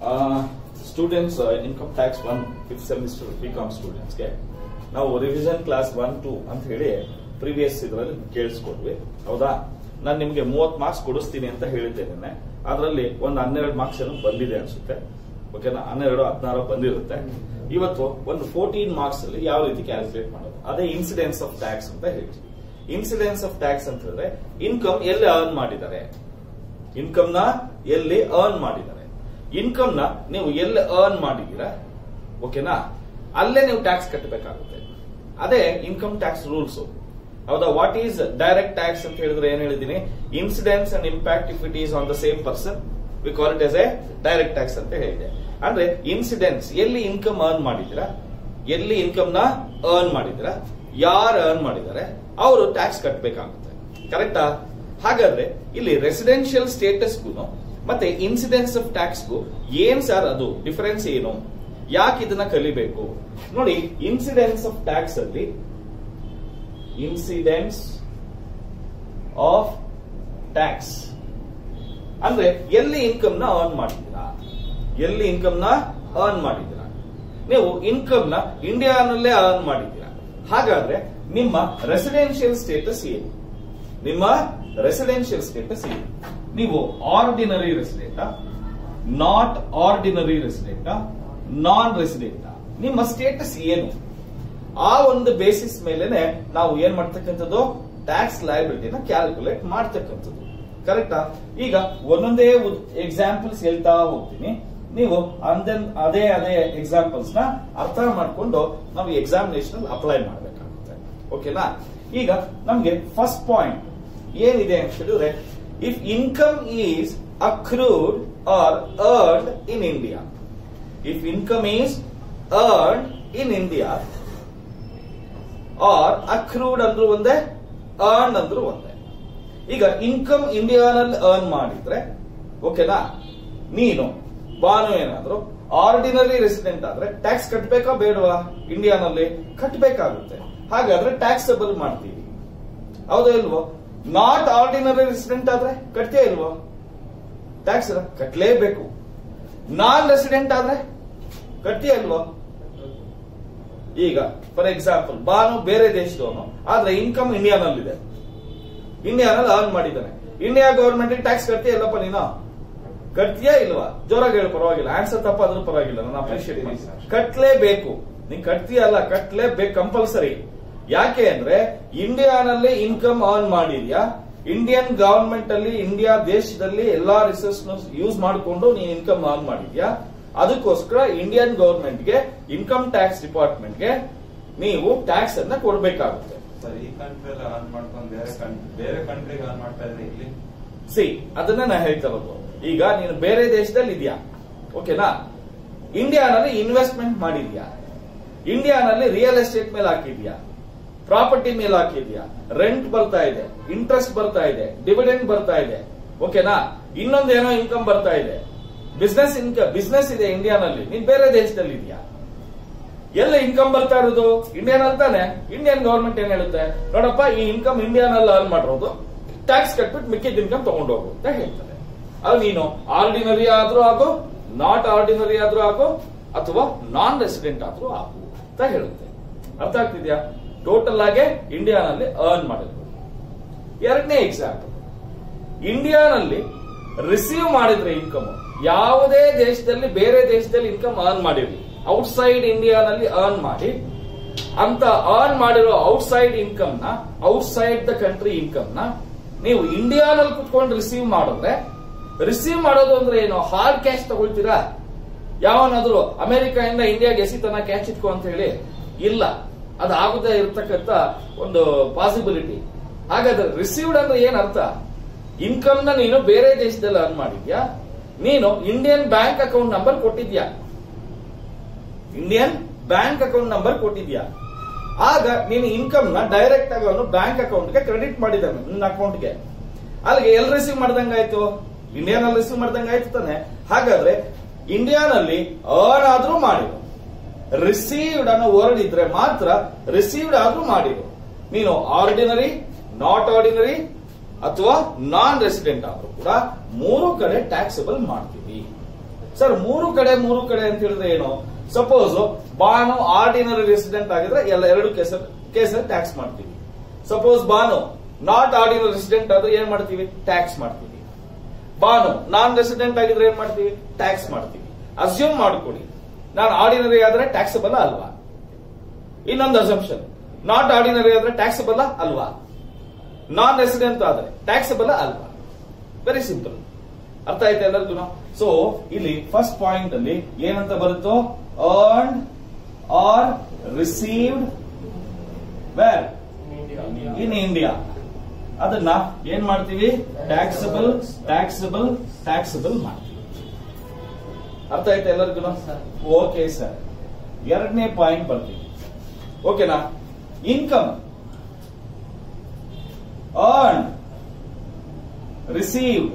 students income tax one fifth semester B com ಸ್ಟೂಡೆಂಟ್ಸ್ಗೆ ನಾವು revision class one two ಅಂತ ಹೇಳಿ ಪ್ರೀವಿಯಸ್ ಇದರಲ್ಲಿ ಕೇಳಿಸ್ಕೊಟ್ವಿ ಹೌದಾ ನಾನು ನಿಮ್ಗೆ ಮೂವತ್ ಮಾರ್ಕ್ಸ್ ಕೊಡಿಸ್ತೀನಿ ಅಂತ ಹೇಳಿದ್ದೇನೆ ಅದರಲ್ಲಿ ಒಂದು ಹನ್ನೆರಡು ಮಾರ್ಕ್ಸ್ ಏನೋ ಬಂದಿದೆ ಅನ್ಸುತ್ತೆ ಓಕೆನಾ ಹನ್ನೆರಡು ಹದಿನಾರು ಬಂದಿರುತ್ತೆ ಇವತ್ತು ಒಂದು ಫೋರ್ಟೀನ್ ಮಾರ್ಕ್ಸ್ ಅಲ್ಲಿ ಯಾವ ರೀತಿ ಕ್ಯಾಲ್ಕುಲೇಟ್ ಮಾಡೋದು ಅದೇ ಇನ್ಸಿಡೆನ್ಸ್ ಆಫ್ ಟ್ಯಾಕ್ಸ್ ಅಂತ ಹೇಳ್ತೀವಿ ಇನ್ಸಿಡೆನ್ಸ್ ಆಫ್ ಟ್ಯಾಕ್ಸ್ ಅಂತ ಹೇಳಿದ್ರೆ ಇನ್ಕಮ್ ಎಲ್ಲಿ ಅರ್ನ್ ಮಾಡಿದ್ದಾರೆ ಇನ್ಕಮ್ ನ ಎಲ್ಲಿ ಅರ್ನ್ ಮಾಡಿದ್ದಾರೆ ಇನ್ಕಮ್ ನ ನೀವು ಎಲ್ಲಿ ಅರ್ನ್ ಮಾಡಿದ್ದೀರಾ ಓಕೆನಾ ಅಲ್ಲೇ ನೀವು ಟ್ಯಾಕ್ಸ್ ಕಟ್ಟಬೇಕಾಗುತ್ತೆ ಅದೇ ಇನ್ಕಮ್ ಟ್ಯಾಕ್ಸ್ ರೂಲ್ಸ್ ಹೌದಾ ವಾಟ್ ಈಸ್ ಡೈರೆಕ್ಟ್ ಟ್ಯಾಕ್ಸ್ ಅಂತ ಹೇಳಿದ್ರೆ ಏನ್ ಹೇಳಿದೀನಿ incidence and impact if it is on the same person we call it as a direct tax ಅಂತ ಹೇಳಿದೆ ಅಂದ್ರೆ ಇನ್ಸಿಡೆನ್ಸ್ ಎಲ್ಲಿ ಇನ್ಕಮ್ ಅರ್ನ್ ಮಾಡಿದ್ದೀರಾ ಎಲ್ಲಿ ಇನ್ಕಮ್ ನ ಅರ್ನ್ ಮಾಡಿದ್ದೀರಾ ಯಾರು ಅರ್ನ್ ಮಾಡಿದ್ದಾರೆ ಅವರು ಟ್ಯಾಕ್ಸ್ ಕಟ್ಟಬೇಕಾಗುತ್ತೆ ಕರೆಕ್ಟಾ ಹಾಗಾದ್ರೆ ಇಲ್ಲಿ ರೆಸಿಡೆನ್ಷಿಯಲ್ ಸ್ಟೇಟಸ್ಗೂ ಮತ್ತೆ ಇನ್ಸಿಡೆನ್ಸ್ ಆಫ್ ಟ್ಯಾಕ್ಸ್ಗೂ ಏನ್ ಸರ್ ಅದು ಡಿಫರೆನ್ಸ್ ಏನು ಯಾಕೆ ಇದನ್ನ ಕಲಿಬೇಕು ನೋಡಿ ಇನ್ಸಿಡೆನ್ಸ್ ಆಫ್ ಟ್ಯಾಕ್ಸ್ ಅಲ್ಲಿ ಇನ್ಸಿಡೆನ್ಸ್ ಆಫ್ ಟ್ಯಾಕ್ಸ್ ಅಂದ್ರೆ ಎಲ್ಲಿ ಇನ್ಕಮ್ ನ ಅರ್ನ್ ಮಾಡಿದ್ದೀರಾ ಎಲ್ಲಿ ಇನ್ಕಮ್ ನ ಅರ್ನ್ ಮಾಡಿದ್ದೀರಾ ನೀವು ಇನ್ಕಮ್ ನ ಇಂಡಿಯಾನಲ್ಲೇ ಅರ್ನ್ ಮಾಡಿದ್ದೀರಾ ಹಾಗಾದ್ರೆ ನಿಮ್ಮ ರೆಸಿಡೆನ್ಷಿಯಲ್ ಸ್ಟೇಟಸ್ ಏನು ನಿಮ್ಮ ರೆಸಿಡೆನ್ಷಿಯಲ್ ಸ್ಟೇಟಸ್ ಏನು ನೀವು ordinary resident not ordinary resident non resident ನಿಮ್ಮ ಸ್ಟೇಟಸ್ ಏನು ಆ ಒಂದು ಬೇಸಿಸ್ ಮೇಲೆನೆ ನಾವು ಏನ್ ಮಾಡ್ತಕ್ಕಂಥದ್ದು ಟ್ಯಾಕ್ಸ್ ಲಯಬಿಲಿಟಿನ ಕ್ಯಾಲ್ಕುಲೇಟ್ ಮಾಡ್ತಕ್ಕಂಥದ್ದು ಕರೆಕ್ಟಾ ಈಗ ಒಂದೊಂದೇ ಎಕ್ಸಾಂಪಲ್ಸ್ ಹೇಳ್ತಾ ಹೋಗ್ತೀನಿ ನೀವು ಅಂದನ್ ಅದೇ ಅದೇ ಎಕ್ಸಾಂಪಲ್ಸ್ ನ ಅರ್ಥ ಮಾಡ್ಕೊಂಡು ನಾವು ಎಕ್ಸಾಮಿನೇಷನ್ ಅಪ್ಲೈ ಮಾಡಬೇಕಾಗುತ್ತೆ ಓಕೆನಾ ಈಗ ನಮ್ಗೆ ಫಸ್ಟ್ ಪಾಯಿಂಟ್ ಏನಿದೆ ಅಂತ ಹೇಳಿದ್ರೆ if income is accrued or earned in India if income is earned in India or accrued ಅಂದ್ರೂ ಒಂದೇ ಅರ್ನ್ ಅಂದ್ರೂ ಒಂದೇ ಈಗ ಇನ್ಕಮ್ ಇಂಡಿಯಾನಲ್ಲಿ ಅರ್ನ್ ಮಾಡಿದ್ರೆ ಓಕೆನಾ ನೀನು ಬಾನು ಏನಾದ್ರು ಆರ್ಡಿನರಿ ರೆಸಿಡೆಂಟ್ ಆದ್ರೆ ಟ್ಯಾಕ್ಸ್ ಕಟ್ಬೇಕಾ ಬೇಡವಾ ಇಂಡಿಯಾನಲ್ಲಿ ಕಟ್ಬೇಕಾಗುತ್ತೆ ಹಾಗಾದ್ರೆ ಟ್ಯಾಕ್ಸಬಲ್ ಮಾಡ್ತೀವಿ ಹೌದಾ ಇಲ್ವೋ ನಾಟ್ ಆರ್ಡಿನರಿ ರೆಸಿಡೆಂಟ್ ಆದ್ರೆ ಕಟ್ತೇ ಇಲ್ವೋ ಟ್ಯಾಕ್ಸ್ ಕಟ್ಲೇಬೇಕು ನಾನ್ ರೆಸಿಡೆಂಟ್ ಆದ್ರೆ ಕಟ್ತೀಯ ಅಲ್ವೋ ಈಗ ಫಾರ್ ಎಕ್ಸಾಂಪಲ್ ಬಾನು ಬೇರೆ ದೇಶದವನು ಆದ್ರೆ ಇನ್ಕಮ್ ಇಂಡಿಯಾನಲ್ಲಿದೆ ಇಂಡಿಯಾನಲ್ಲಿ ಅರ್ನ್ ಮಾಡಿದ್ದಾನೆ ಇಂಡಿಯಾ ಗವರ್ಮೆಂಟ್ ಟ್ಯಾಕ್ಸ್ ಕಟ್ತೀಯ ಇಲ್ಲಪ್ಪ ನೀನು ಕಟ್ತೀಯಾ ಇಲ್ವಾ ಜೋರಾಗಿ ಹೇಳು ಪರವಾಗಿಲ್ಲ ಆನ್ಸರ್ ತಪ್ಪಾದ್ರೂ ಪರವಾಗಿಲ್ಲ ನಾನು ಅಪ್ರಿಶಿಯೇಟ್ ಮಾಡಿ ಕಟ್ಲೇಬೇಕು ನೀನ್ ಕಟ್ತೀಯ ಅಲ್ಲ ಕಟ್ಲೇಬೇಕು ಕಂಪಲ್ಸರಿ ಯಾಕೆ ಅಂದ್ರೆ ಇಂಡಿಯಾನಲ್ಲಿ ಇನ್ಕಮ್ ಅರ್ನ್ ಮಾಡಿದ್ಯಾ ಇಂಡಿಯನ್ ಗವರ್ಮೆಂಟ್ ಅಲ್ಲಿ ಇಂಡಿಯಾ ದೇಶದಲ್ಲಿ ಎಲ್ಲಾ ರಿಸೋರ್ಸ್ ಯೂಸ್ ಮಾಡಿಕೊಂಡು ನೀನ್ ಇನ್ಕಮ್ ಅರ್ನ್ ಮಾಡಿದ್ಯಾ ಅದಕ್ಕೋಸ್ಕರ ಇಂಡಿಯನ್ ಗವರ್ಮೆಂಟ್ಗೆ ಇನ್ಕಮ್ ಟ್ಯಾಕ್ಸ್ ಡಿಪಾರ್ಟ್ಮೆಂಟ್ಗೆ ನೀವು ಟ್ಯಾಕ್ಸ್ ಅನ್ನ ಕೊಡಬೇಕಾಗುತ್ತೆ ಸರ್ ಈ ಕಂಟ್ರಿ ಅರ್ನ್ ಮಾಡ್ಕೊಂಡು ಬೇರೆ ಕಂ- ಬೇರೆ ಕಂಟ್ರಿಗೆ ಅರ್ನ್ ಮಾಡ್ತಾ ಇದ್ರೆ ಇಲ್ಲಿ ಸಿ ಅದನ್ನ ನಾ ಹೇಳ್ತಾ ಇರೋದು ಈಗ ನೀನು ಬೇರೆ ದೇಶದಲ್ಲಿ ಇದೆಯಾ ಓಕೆನಾ ಇಂಡಿಯಾನಲ್ಲಿ ಇನ್ವೆಸ್ಟ್ಮೆಂಟ್ ಮಾಡಿದ್ಯಾ ಇಂಡಿಯಾನಲ್ಲಿ ರಿಯಲ್ ಎಸ್ಟೇಟ್ ಮೇಲೆ ಹಾಕಿದ್ಯಾ ಪ್ರಾಪರ್ಟಿ ಮೇಲೆ ಹಾಕಿದ್ಯಾ ರೆಂಟ್ ಬರ್ತಾ ಇದೆ ಇಂಟ್ರೆಸ್ಟ್ ಬರ್ತಾ ಇದೆ ಡಿವಿಡೆಂಡ್ ಬರ್ತಾ ಇದೆ ಓಕೆನಾ ಇನ್ನೊಂದೇನೋ ಇನ್ಕಮ್ ಬರ್ತಾ ಇದೆ ಬಿಸ್ನೆಸ್ ಇನ್ಕಮ್ ಬಿಸ್ನೆಸ್ ಇದೆ ಇಂಡಿಯಾನಲ್ಲಿ ನೀನ್ ಬೇರೆ ದೇಶದಲ್ಲಿ ಇದೆಯಾ ಎಲ್ಲ ಇನ್ಕಮ್ ಬರ್ತಾ ಇರೋದು ಇಂಡಿಯಾನಲ್ಲಿ ತಾನೆ ಇಂಡಿಯನ್ ಗವರ್ಮೆಂಟ್ ಏನ್ ಹೇಳುತ್ತೆ ನೋಡಪ್ಪ ಈ ಇನ್ಕಮ್ ಇಂಡಿಯಾನಲ್ಲಿ ಅರ್ನ್ ಮಾಡಿರೋದು ಟ್ಯಾಕ್ಸ್ ಕಟ್ಬಿಟ್ಟು ಮಿಕ್ಕಿದ ಇನ್ಕಮ್ ತಗೊಂಡೋಗು ಅಂತ ಹೇಳ್ತಾರೆ ಅದು ನೀನು ಆರ್ಡಿನರಿ ಆದ್ರೂ ಆಗು ನಾಟ್ ಆರ್ಡಿನರಿ ಆದ್ರೂ ಆಗು ಅಥವಾ ನಾನ್ ರೆಸಿಡೆಂಟ್ ಆದ್ರೂ ಆಗು ಅಂತ ಹೇಳುತ್ತೆ ಅರ್ಥ ಆಗ್ತಿದ್ಯಾ ಟೋಟಲ್ ಆಗಿ ಇಂಡಿಯಾನಲ್ಲಿ ಅರ್ನ್ ಮಾಡಿದ್ರು ಎರಡನೇ ಎಕ್ಸಾಂಪಲ್ ಇಂಡಿಯಾನಲ್ಲಿ ರಿಸೀವ್ ಮಾಡಿದ್ರೆ ಇನ್ಕಮ್ ಯಾವುದೇ ದೇಶದಲ್ಲಿ ಬೇರೆ ದೇಶದಲ್ಲಿ ಇನ್ಕಮ್ ಅರ್ನ್ ಮಾಡಿರ್ಲಿ ಔಟ್ಸೈಡ್ ಇಂಡಿಯಾನಲ್ಲಿ ಅರ್ನ್ ಮಾಡಿ ಅಂತ ಅರ್ನ್ ಮಾಡಿರೋ ಔಟ್ಸೈಡ್ ಇನ್ಕಮ್ ನ ಔಟ್ಸೈಡ್ ದ ಕಂಟ್ರಿ ಇನ್ಕಮ್ ನ ನೀವು ಇಂಡಿಯಾನಲ್ಲಿ ಕುತ್ಕೊಂಡು ರಿಸೀವ್ ಮಾಡಿದ್ರೆ ರಿಸೀವ್ ಮಾಡೋದು ಅಂದ್ರೆ ಏನು ಹಾರ್ಡ್ ಕ್ಯಾಶ್ ತಗೊಳ್ತೀರಾ ಯಾವನಾದ್ರೂ ಅಮೆರಿಕದಿಂದ ಇಂಡಿಯಾಗೆ ಎಸಿತನ ಕ್ಯಾಶ್ ಇಟ್ಕೋ ಅಂತ ಹೇಳಿ ಇಲ್ಲ ಅದು ಆಗದೆ ಇರತಕ್ಕಂತ ಒಂದು ಪಾಸಿಬಿಲಿಟಿ ಹಾಗಾದ್ರೆ ರಿಸೀವ್ಡ್ ಅಂದ್ರೆ ಏನ್ ಅರ್ಥ ಇನ್ಕಮ್ ನ ನೀನು ಬೇರೆ ದೇಶದಲ್ಲಿ ಅರ್ನ್ ಮಾಡಿದ್ಯಾ ನೀನು ಇಂಡಿಯನ್ ಬ್ಯಾಂಕ್ ಅಕೌಂಟ್ ನಂಬರ್ ಕೊಟ್ಟಿದ್ಯಾ ಇಂಡಿಯನ್ ಬ್ಯಾಂಕ್ ಅಕೌಂಟ್ ನಂಬರ್ ಕೊಟ್ಟಿದ್ಯಾ ಆಗ ನೀನು ಇನ್ಕಮ್ ನ ಡೈರೆಕ್ಟ್ ಆಗಿ ಅವನು ಬ್ಯಾಂಕ್ ಅಕೌಂಟ್ಗೆ ಕ್ರೆಡಿಟ್ ಮಾಡಿದ್ದಾನೆ ನಿನ್ನ ಅಕೌಂಟ್ಗೆ ಅಲ್ಲಿಗೆ ಎಲ್ಲಿ ರಿಸೀವ್ ಮಾಡ್ದಂಗಾಯ್ತು ಇಂಡಿಯಾನಲ್ಲಿ ರಿಸೀವ್ ಮಾಡ್ದಂಗಾಯ್ತು ತಾನೆ ಹಾಗಾದ್ರೆ ಇಂಡಿಯಾನಲ್ಲಿ ಅರ್ನ್ ಆದ್ರೂ ಮಾಡಿರು ರಿಸೀವ್ಡ್ ಅನ್ನೋ ವರ್ಡ್ ಇದ್ರೆ ಮಾತ್ರ ರಿಸೀವ್ಡ್ ಆದ್ರೂ ಮಾಡಿರು ನೀನು ಆರ್ಡಿನರಿ ನಾಟ್ ಆರ್ಡಿನರಿ ಅಥವಾ ನಾನ್ ರೆಸಿಡೆಂಟ್ ಆದ್ರೂ ಕೂಡ ಮೂರು ಕಡೆ ಟ್ಯಾಕ್ಸಬಲ್ ಮಾಡ್ತೀವಿ ಸರ್ ಮೂರು ಕಡೆ ಮೂರು ಕಡೆ ಅಂತ ಹೇಳಿದ್ರೆ ಏನು ಸಪೋಸ್ ಬಾನು ಆರ್ಡಿನರಿ ರೆಸಿಡೆಂಟ್ ಆಗಿದ್ರೆ ಎಲ್ಲ ಎರಡು ಕೇಸ್ ಕೇಸಲ್ಲಿ ಟ್ಯಾಕ್ಸ್ ಮಾಡ್ತೀವಿ suppose Banu not ordinary resident ಆದ್ರೆ ಏನ್ ಮಾಡ್ತೀವಿ ಟ್ಯಾಕ್ಸ್ ಮಾಡ್ತೀವಿ ಬಾನು ನಾನ್ ರೆಸಿಡೆಂಟ್ ಆಗಿದ್ರೆ ಏನ್ ಮಾಡ್ತೀವಿ ಟ್ಯಾಕ್ಸ್ ಮಾಡ್ತೀವಿ ಅಸ್ಯೂಮ್ ಮಾಡ್ಕೊಡಿ ನಾನು ಆರ್ಡಿನರಿ ಆದ್ರೆ ಟ್ಯಾಕ್ಸಬಲ್ ಅಲ್ವಾ ಇನ್ನೊಂದು ಅಸಂಪ್ಷನ್ ನಾಟ್ ಆರ್ಡಿನರಿ ಆದ್ರೆ ಟ್ಯಾಕ್ಸಬಲ್ ಅಲ್ವಾ ನಾನ್ ರೆಸಿಡೆಂಟ್ ಆದ್ರೆ ಟ್ಯಾಕ್ಸಬಲ್ ಅಲ್ವಾ ವೆರಿ ಸಿಂಪಲ್ ಅರ್ಥ ಆಯ್ತಾ ಎಲ್ಲರಿಗೂ ಸೊ ಇಲ್ಲಿ ಫಸ್ಟ್ ಪಾಯಿಂಟ್ ಅಲ್ಲಿ ಏನಂತ ಬರುತ್ತೋ earn or received where in India ಅದನ್ನ ಏನ್ ಮಾಡ್ತೀವಿ ಟ್ಯಾಕ್ಸಬಲ್ ಟ್ಯಾಕ್ಸಬಲ್ ಟ್ಯಾಕ್ಸಬಲ್ ಮಾಡ್ತೀವಿ ಅರ್ಥ ಆಯ್ತಾ ಎಲ್ಲರಿಗೂ ಓಕೆ ಸರ್ ಎರಡನೇ ಪಾಯಿಂಟ್ ಬರ್ತೀವಿ ಓಕೆನಾ income earn received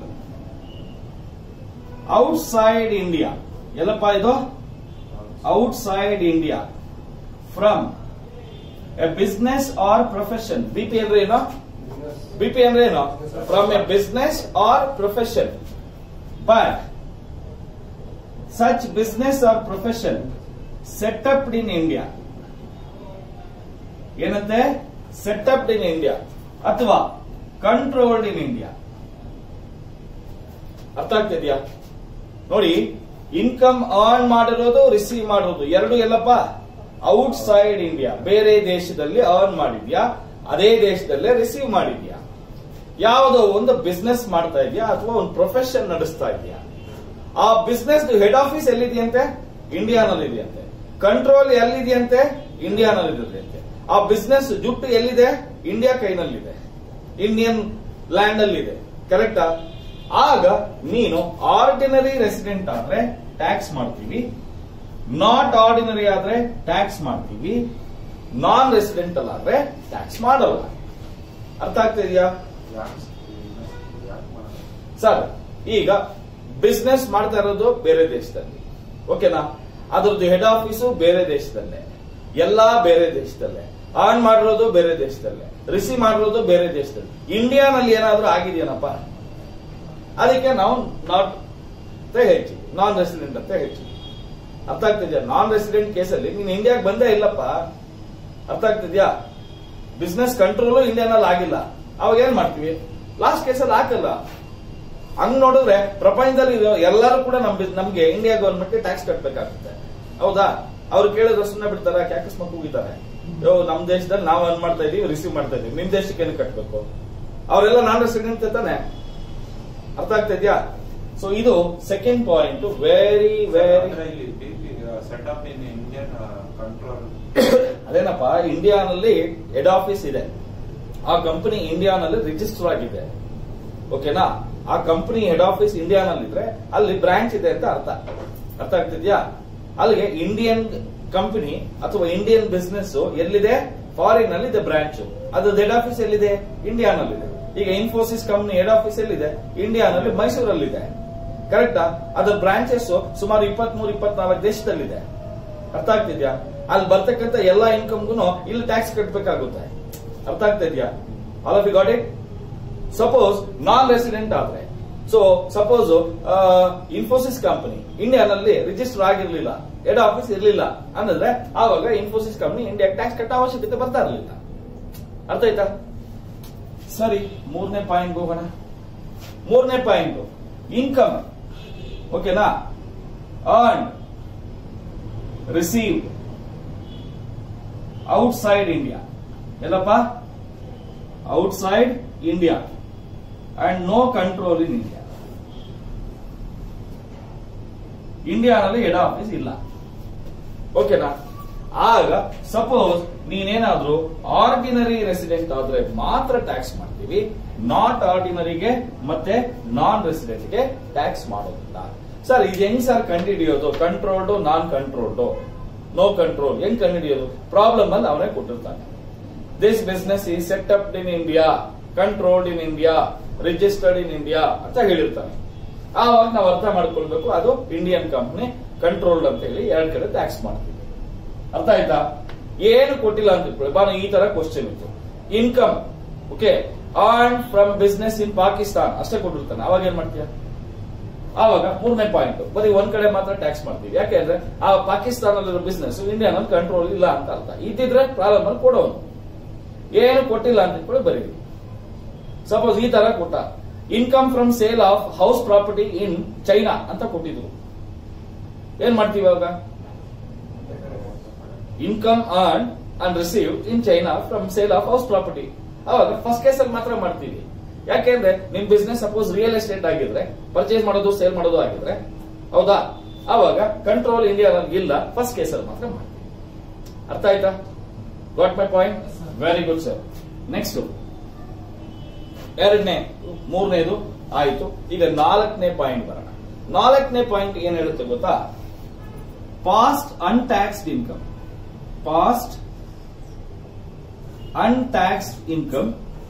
outside India ಎಲ್ಲಪ್ಪ ಇದು outside India from a business or profession BP ಅಂದ್ರೆ ಏನು ಬಿಪಿ ಅಂದ್ರೆ ಏನು from a business or profession but such business or profession setupped in India ಏನಂತೆ ಸೆಟಪ್ಡ್ ಇನ್ ಇಂಡಿಯಾ ಅಥವಾ ಕಂಟ್ರೋಲ್ಡ್ ಇನ್ ಇಂಡಿಯಾ ಅರ್ಥ ಆಗ್ತಿದ್ಯಾ ನೋಡಿ ಇನ್ಕಮ್ ಅರ್ನ್ ಮಾಡಿರೋದು ರಿಸೀವ್ ಮಾಡಿರೋದು ಎರಡು ಎಲ್ಲಪ್ಪ ಔಟ್ ಸೈಡ್ ಇಂಡಿಯಾ ಬೇರೆ ದೇಶದಲ್ಲಿ ಅರ್ನ್ ಮಾಡಿದ್ಯಾ ಅದೇ ದೇಶದಲ್ಲೇ ರಿಸೀವ್ ಮಾಡಿದ್ಯಾ ಯಾವುದೋ ಒಂದು ಬಿಸ್ನೆಸ್ ಮಾಡ್ತಾ ಇದೆಯಾ ಅಥವಾ ಒಂದು ಪ್ರೊಫೆಷನ್ ನಡೆಸ್ತಾ ಇದೆಯಾ ಆ ಬಿಸ್ನೆಸ್ ಹೆಡ್ ಆಫೀಸ್ ಎಲ್ಲಿದೆಯಂತೆ ಇಂಡಿಯಾನಲ್ಲಿ ಇದೆಯಂತೆ ಕಂಟ್ರೋಲ್ ಎಲ್ಲಿದೆಯಂತೆ ಇಂಡಿಯಾನಲ್ಲಿ ಇದೆಯಂತೆ ಆ ಬಿಸ್ನೆಸ್ ಜುಟ್ಟು ಎಲ್ಲಿದೆ ಇಂಡಿಯಾ ಕೈನಲ್ಲಿದೆ ಇಂಡಿಯನ್ ಲ್ಯಾಂಡ್ ಅಲ್ಲಿ ಇದೆ ಕರೆಕ್ಟಾ ಆಗ ನೀನು ಆರ್ಡಿನರಿ ರೆಸಿಡೆಂಟ್ ಆದ್ರೆ ಟ್ಯಾಕ್ಸ್ ಮಾಡ್ತೀವಿ ನಾಟ್ ಆರ್ಡಿನರಿ ಆದ್ರೆ ಟ್ಯಾಕ್ಸ್ ಮಾಡ್ತೀವಿ ನಾನ್ ರೆಸಿಡೆಂಟಲ್ ಆದ್ರೆ ಟ್ಯಾಕ್ಸ್ ಮಾಡಲ್ಲ ಅರ್ಥ ಆಗ್ತಾ ಇದೆಯಾ ಸರ್ ಈಗ ಬಿಸ್ನೆಸ್ ಮಾಡ್ತಾ ಇರೋದು ಬೇರೆ ದೇಶದಲ್ಲಿ ಓಕೆನಾ ಅದ್ರದ್ದು ಹೆಡ್ ಆಫೀಸು ಬೇರೆ ದೇಶದಲ್ಲೇ ಎಲ್ಲಾ ಬೇರೆ ದೇಶದಲ್ಲೇ ಆನ್ ಮಾಡಿರೋದು ಬೇರೆ ದೇಶದಲ್ಲೇ ರಿಸೀವ್ ಮಾಡಿರೋದು ಬೇರೆ ದೇಶದಲ್ಲಿ ಇಂಡಿಯಾನಲ್ಲಿ ಏನಾದ್ರೂ ಆಗಿದೆಯೇನಪ್ಪ ಅದಕ್ಕೆ ನಾವು ನಾಟ್ ಅಂತ ಹೇಳ್ತೀವಿ ನಾನ್ ರೆಸಿಡೆಂಟ್ ಅಂತ ಹೇಳ್ತೀವಿ ಅರ್ಥ ಆಗ್ತಿದ್ಯಾ ನಾನ್ ರೆಸಿಡೆಂಟ್ ಕೇಸಲ್ಲಿ ನೀನ್ ಇಂಡಿಯಾಗೆ ಬಂದೇ ಇಲ್ಲಪ್ಪ ಅರ್ಥ ಆಗ್ತಿದ್ಯಾ ಬಿಸ್ನೆಸ್ ಕಂಟ್ರೋಲು ಇಂಡಿಯಾನಲ್ಲಿ ಆಗಿಲ್ಲ ಅವಾಗ ಏನ್ ಮಾಡ್ತೀವಿ ಲಾಸ್ಟ್ ಕೇಸಲ್ಲಿ ಹಾಕಲ್ಲ ಹಂಗ್ ನೋಡಿದ್ರೆ ಪ್ರಪಂಚದಲ್ಲಿ ಇರೋ ಎಲ್ಲರೂ ಕೂಡ ನಮ್ ಬಿಸ್- ನಮ್ಗೆ ಇಂಡಿಯಾ ಗವರ್ಮೆಂಟ್ ಟ್ಯಾಕ್ಸ್ ಕಟ್ಬೇಕಾಗುತ್ತೆ ಹೌದಾ ಅವ್ರು ಕೇಳಿದ್ರೆ ಸುಮ್ಮನೆ ಬಿಡ್ತಾರ ಅಕಸ್ಮಾತ್ ಹೋಗಿದ್ದಾರೆ ಯೋ ನಮ್ ದೇಶದಲ್ಲಿ ನಾವು ಅನ್ ಮಾಡ್ತಾ ಇದೀವಿ ರಿಸೀವ್ ಮಾಡ್ತಾ ಇದೀವಿ ನಿಮ್ ದೇಶಕ್ಕೆ ಏನು ಕಟ್ಬೇಕು ಅವರೆಲ್ಲ ನಾನ್ ರೆಸಿಡೆಂಟ್ ತಾನೆ ಅರ್ಥ ಆಗ್ತಾ ಇದೆಯಾ ಸೊ ಇದು ಸೆಕೆಂಡ್ ಪಾಯಿಂಟ್ ವೆರಿ ವೆರಿ ಅಂದ್ರೆ ಇಲ್ಲಿ ಸೆಟಪ್ ಇನ್ ಇಂಡಿಯನ್ ಕಂಟ್ರೋಲ್ ಅದೇನಪ್ಪ ಇಂಡಿಯಾನಲ್ಲಿ ಹೆಡ್ ಆಫೀಸ್ ಇದೆ ಆ ಕಂಪನಿ ಇಂಡಿಯಾನಲ್ಲಿ ರಿಜಿಸ್ಟರ್ ಆಗಿದೆ ಓಕೆನಾ ಆ ಕಂಪನಿ ಹೆಡ್ ಆಫೀಸ್ ಇಂಡಿಯಾನಲ್ಲಿದ್ರೆ ಅಲ್ಲಿ ಬ್ರಾಂಚ್ ಇದೆ ಅಂತ ಅರ್ಥ ಅರ್ಥ ಆಗ್ತಿದ್ಯಾ ಅಲ್ಲಿಗೆ ಇಂಡಿಯನ್ ಕಂಪನಿ ಅಥವಾ ಇಂಡಿಯನ್ ಬಿಸ್ನೆಸ್ ಎಲ್ಲಿದೆ ಫಾರಿನ್ ಅಲ್ಲಿ ಇದೆ ಬ್ರಾಂಚ್ ಅದು ಹೆಡ್ ಆಫೀಸ್ ಎಲ್ಲಿದೆ ಇಂಡಿಯಾನಲ್ಲಿದೆ ಈಗ ಇನ್ಫೋಸಿಸ್ ಕಂಪನಿ ಹೆಡ್ ಆಫೀಸ್ ಎಲ್ಲಿದೆ ಇಂಡಿಯಾನಲ್ಲಿ ಮೈಸೂರಲ್ಲಿದೆ ಕರೆಕ್ಟಾ ಅದರ ಬ್ರಾಂಚಸ್ ಸುಮಾರು ಇಪ್ಪತ್ಮೂರು ಇಪ್ಪತ್ನಾಲ್ಕು ದೇಶದಲ್ಲಿದೆ ಅರ್ಥ ಆಗ್ತಿದ್ಯಾ ಅಲ್ಲಿ ಬರ್ತಕ್ಕಂಥ ಎಲ್ಲಾ ಇನ್ಕಮ್ಗೂ ಇಲ್ಲಿ ಟ್ಯಾಕ್ಸ್ ಕಟ್ಟಬೇಕಾಗುತ್ತೆ ಅರ್ಥ ಆಗ್ತಾ ಇದೆಯಾ all of you got it suppose non resident ಆದ್ರೆ ಸೊ ಸಪೋಸ್ ಇನ್ಫೋಸಿಸ್ ಕಂಪನಿ ಇಂಡಿಯಾನಲ್ಲಿ ರಿಜಿಸ್ಟರ್ ಆಗಿರ್ಲಿಲ್ಲ ಹೆಡ್ ಆಫೀಸ್ ಇರ್ಲಿಲ್ಲ ಅನ್ನದ್ರೆ ಆವಾಗ ಇನ್ಫೋಸಿಸ್ ಕಂಪನಿ ಇಂಡಿಯಾ ಟ್ಯಾಕ್ಸ್ ಕಟ್ಟೋ ಅವಶ್ಯಕತೆ ಬರ್ತಾ ಇರಲಿಲ್ಲ ಅರ್ಥ ಆಯ್ತಾ ಸರಿ ಮೂರನೇ ಪಾಯಿಂಟ್ ಹೋಗೋಣ ಮೂರನೇ ಪಾಯಿಂಟ್ ಇನ್ಕಮ್ ಓಕೆನಾ ಅರ್ನ್ ರಿಸೀವ್ ಔಟ್ಸೈಡ್ ಇಂಡಿಯಾ ಎಲ್ಲಪ್ಪ outside India and no control in India ಇಂಡಿಯಾನಲ್ಲಿ ಹೆಡ್ ಆಫೀಸ್ ಇಲ್ಲ ಓಕೆನಾ ಆಗ ಸಪೋಸ್ ನೀನೇನಾದ್ರೂ ಆರ್ಡಿನರಿ ರೆಸಿಡೆಂಟ್ ಆದ್ರೆ ಮಾತ್ರ ಟ್ಯಾಕ್ಸ್ ಮಾಡ್ತೀವಿ ನಾಟ್ ಆರ್ಡಿನರಿಗೆ ಮತ್ತೆ ನಾನ್ ರೆಸಿಡೆಂಟ್ಗೆ ಟ್ಯಾಕ್ಸ್ ಮಾಡೋದಿಲ್ಲ ಸರ್ ಇದು ಹೆಂಗ್ ಸರ್ ಕಂಡುಹಿಡಿಯೋದು controlled non controlled no control ಹೆಂಗ್ ಕಂಡುಹಿಡಿಯೋದು ಪ್ರಾಬ್ಲಮ್ ಅಲ್ಲಿ ಅವನೇ ಕೊಟ್ಟಿರ್ತಾನೆ ದಿಸ್ ಬಿಸ್ನೆಸ್ ಈ set up in India controlled in India registered in India ಅಂತ ಹೇಳಿರ್ತಾನೆ ಆವಾಗ ನಾವು ಅರ್ಥ ಮಾಡ್ಕೊಳ್ಬೇಕು ಅದು ಇಂಡಿಯನ್ ಕಂಪನಿ ಕಂಟ್ರೋಲ್ಡ್ ಅಂತ ಹೇಳಿ ಎರಡ್ ಕಡೆ ಟ್ಯಾಕ್ಸ್ ಮಾಡ್ತೀವಿ ಅರ್ಥ ಆಯ್ತಾ ಏನು ಕೊಟ್ಟಿಲ್ಲ ಅಂತ ಇಟ್ಕೊಳ್ಳಿ ಬಾನು ಈ ತರ ಕ್ವಶನ್ ಇತ್ತು income okay earn from business in Pakistan ಅಷ್ಟೇ ಕೊಟ್ಟಿರ್ತಾನೆ ಅವಾಗ ಏನ್ ಮಾಡ್ತೀಯ ಆವಾಗ ಮೂರನೇ ಪಾಯಿಂಟ್ ಬರೀ ಒಂದ್ ಕಡೆ ಮಾತ್ರ ಟ್ಯಾಕ್ಸ್ ಮಾಡ್ತೀವಿ ಯಾಕೆಂದ್ರೆ ಆ ಪಾಕಿಸ್ತಾನದಲ್ಲಿರೋ ಬಿಸ್ನೆಸ್ ಇಂಡಿಯಾನಲ್ಲಿ ಕಂಟ್ರೋಲ್ ಇಲ್ಲ ಅಂತ ಅರ್ಥ ಇದ್ದಿದ್ರೆ ಪ್ರಾಬ್ಲಮ್ ಅಲ್ಲಿ ಕೊಡೋನು ಏನು ಕೊಟ್ಟಿಲ್ಲ ಅಂತ ಕೂಡ ಬರೀರಿ ಸಪೋಸ್ ಈ ತರ ಕೊಟ್ಟ income from sale of house property in China ಅಂತ ಕೊಟ್ಟಿದ್ರು ಏನ್ ಮಾಡ್ತೀವಿ ಅವಾಗ income earn and receive in China from sale of house property ಅವಾಗ ಫಸ್ಟ್ ಕೇಸ್ ಅಲ್ಲಿ ಮಾತ್ರ ಮಾಡ್ತೀವಿ ಯಾಕೆಂದ್ರೆ ನಿಮ್ ಬಿಸ್ನೆಸ್ ಸಪೋಸ್ ರಿಯಲ್ ಎಸ್ಟೇಟ್ ಆಗಿದ್ರೆ ಪರ್ಚೇಸ್ ಮಾಡೋದು ಸೇಲ್ ಮಾಡೋದು ಆಗಿದ್ರೆ ಹೌದಾ ಅವಾಗ ಕಂಟ್ರೋಲ್ ಇಂಡಿಯಾದಲ್ಲಿ ಇಲ್ಲ ಫಸ್ಟ್ ಕೇಸ್ ಅಲ್ಲಿ ಮಾತ್ರ ಮಾಡ್ತೀವಿ ಅರ್ಥ ಆಯ್ತಾ got my point very good sir next ಎರಡನೇ ಮೂರನೇದು ಆಯ್ತು ಈಗ ನಾಲ್ಕನೇ ಪಾಯಿಂಟ್ ಬರೋಣ ನಾಲ್ಕನೇ ಪಾಯಿಂಟ್ ಏನ್ ಹೇಳುತ್ತೆ ಗೊತ್ತಾ past untaxed income past untaxed income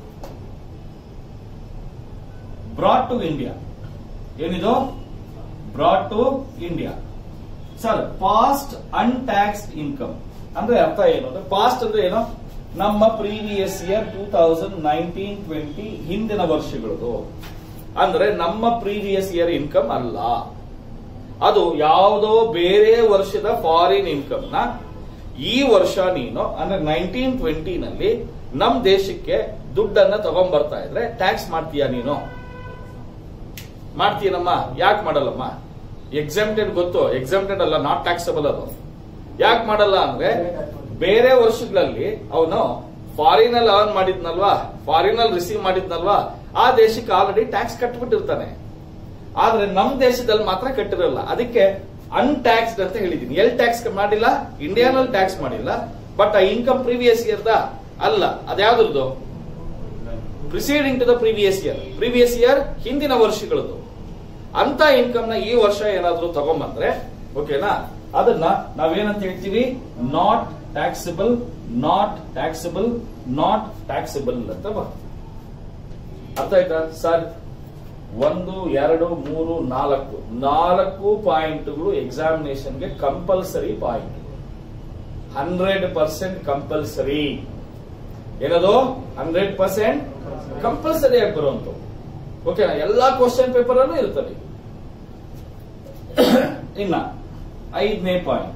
brought to India ಏನಿದು brought to India sir past untaxed income ಅಂದ್ರೆ ಅರ್ಥ ಏನು ಅಂದ್ರೆ ಪಾಸ್ಟ್ ಅಂದ್ರೆ ಏನು ನಮ್ಮ previous year two thousand nineteen twenty ಹಿಂದಿನ ವರ್ಷಗಳದು ಅಂದ್ರೆ ನಮ್ಮ ಪ್ರೀವಿಯಸ್ ಇಯರ್ ಇನ್ಕಮ್ ಅಲ್ಲ ಅದು ಯಾವುದೋ ಬೇರೆ ವರ್ಷದ ಫಾರಿನ್ ಇನ್ಕಮ್ ನ ಈ ವರ್ಷ ನೀನು ಅಂದ್ರೆ ನೈನ್ಟೀನ್ ಟ್ವೆಂಟಿ ನಲ್ಲಿ ನಮ್ ದೇಶಕ್ಕೆ ದುಡ್ಡನ್ನ ತಗೊಂಡ್ಬರ್ತಾ ಇದ್ರೆ ಟ್ಯಾಕ್ಸ್ ಮಾಡ್ತೀಯಾ ನೀನು ಮಾಡ್ತೀನಮ್ಮ ಯಾಕೆ ಮಾಡಲ್ಲಮ್ಮ ಎಕ್ಸಾಮ್ಟೆಡ್ ಗೊತ್ತು ಎಕ್ಸಾಮ್ಟೆಡ್ ಅಲ್ಲ ನಾಟ್ ಟ್ಯಾಕ್ಸಬಲ್ ಅದು ಯಾಕೆ ಮಾಡಲ್ಲ ಅಂದ್ರೆ ಬೇರೆ ವರ್ಷಗಳಲ್ಲಿ ಅವನು ಫಾರಿನ್ ಅಲ್ಲಿ ಅರ್ನ್ ಮಾಡಿದ್ನಲ್ವಾ ಫಾರಿನ್ ಅಲ್ಲಿ ರಿಸೀವ್ ಮಾಡಿದ್ನಲ್ವಾ ಆ ದೇಶಕ್ಕೆ ಆಲ್ರೆಡಿ ಟ್ಯಾಕ್ಸ್ ಕಟ್ಬಿಟ್ಟಿರ್ತಾನೆ ಆದ್ರೆ ನಮ್ ದೇಶದಲ್ಲಿ ಮಾತ್ರ ಕಟ್ಟಿರಲ್ಲ ಅದಕ್ಕೆ ಅನ್ಟ್ಯಾಕ್ಸ್ಡ್ ಅಂತ ಹೇಳಿದೀನಿ ಎಲ್ ಟ್ಯಾಕ್ಸ್ ಮಾಡಿಲ್ಲ ಇಂಡಿಯಾನಲ್ಲಿ ಟ್ಯಾಕ್ಸ್ ಮಾಡಿಲ್ಲ ಬಟ್ ಆ ಇನ್ಕಮ್ ಪ್ರೀವಿಯಸ್ ಇಯರ್ದ ಅಲ್ಲ ಅದ್ಯಾವ್ದ್ರದ್ದು preceding to the previous year previous year ಹಿಂದಿನ ವರ್ಷಗಳದ್ದು ಅಂತ ಇನ್ಕಮ್ ನ ಈ ವರ್ಷ ಏನಾದ್ರೂ ತಗೊಂಬಂದ್ರೆ ಓಕೆನಾ ಅದನ್ನ ನಾವೇನಂತ ಹೇಳ್ತೀವಿ not taxable not taxable not taxable ಅಂತ ಬರ್ತದೆ ಅರ್ಥ ಆಯ್ತಾ ಸರ್ ಒಂದು ಎರಡು ಮೂರು ನಾಲ್ಕು ನಾಲ್ಕು ಪಾಯಿಂಟ್ಗಳು ಎಕ್ಸಾಮಿನೇಷನ್ಗೆ compulsory point hundred percent compulsory ಏನದು ಹಂಡ್ರೆಡ್ ಪರ್ಸೆಂಟ್ ಕಂಪಲ್ಸರಿ ಆಗಿ ಬರುವಂತ ಓಕೆನಾ ಎಲ್ಲಾ ಕ್ವಶನ್ ಪೇಪರ್ ಅಲ್ಲೂ ಇರ್ತದೆ ಇನ್ನ ಐದನೇ point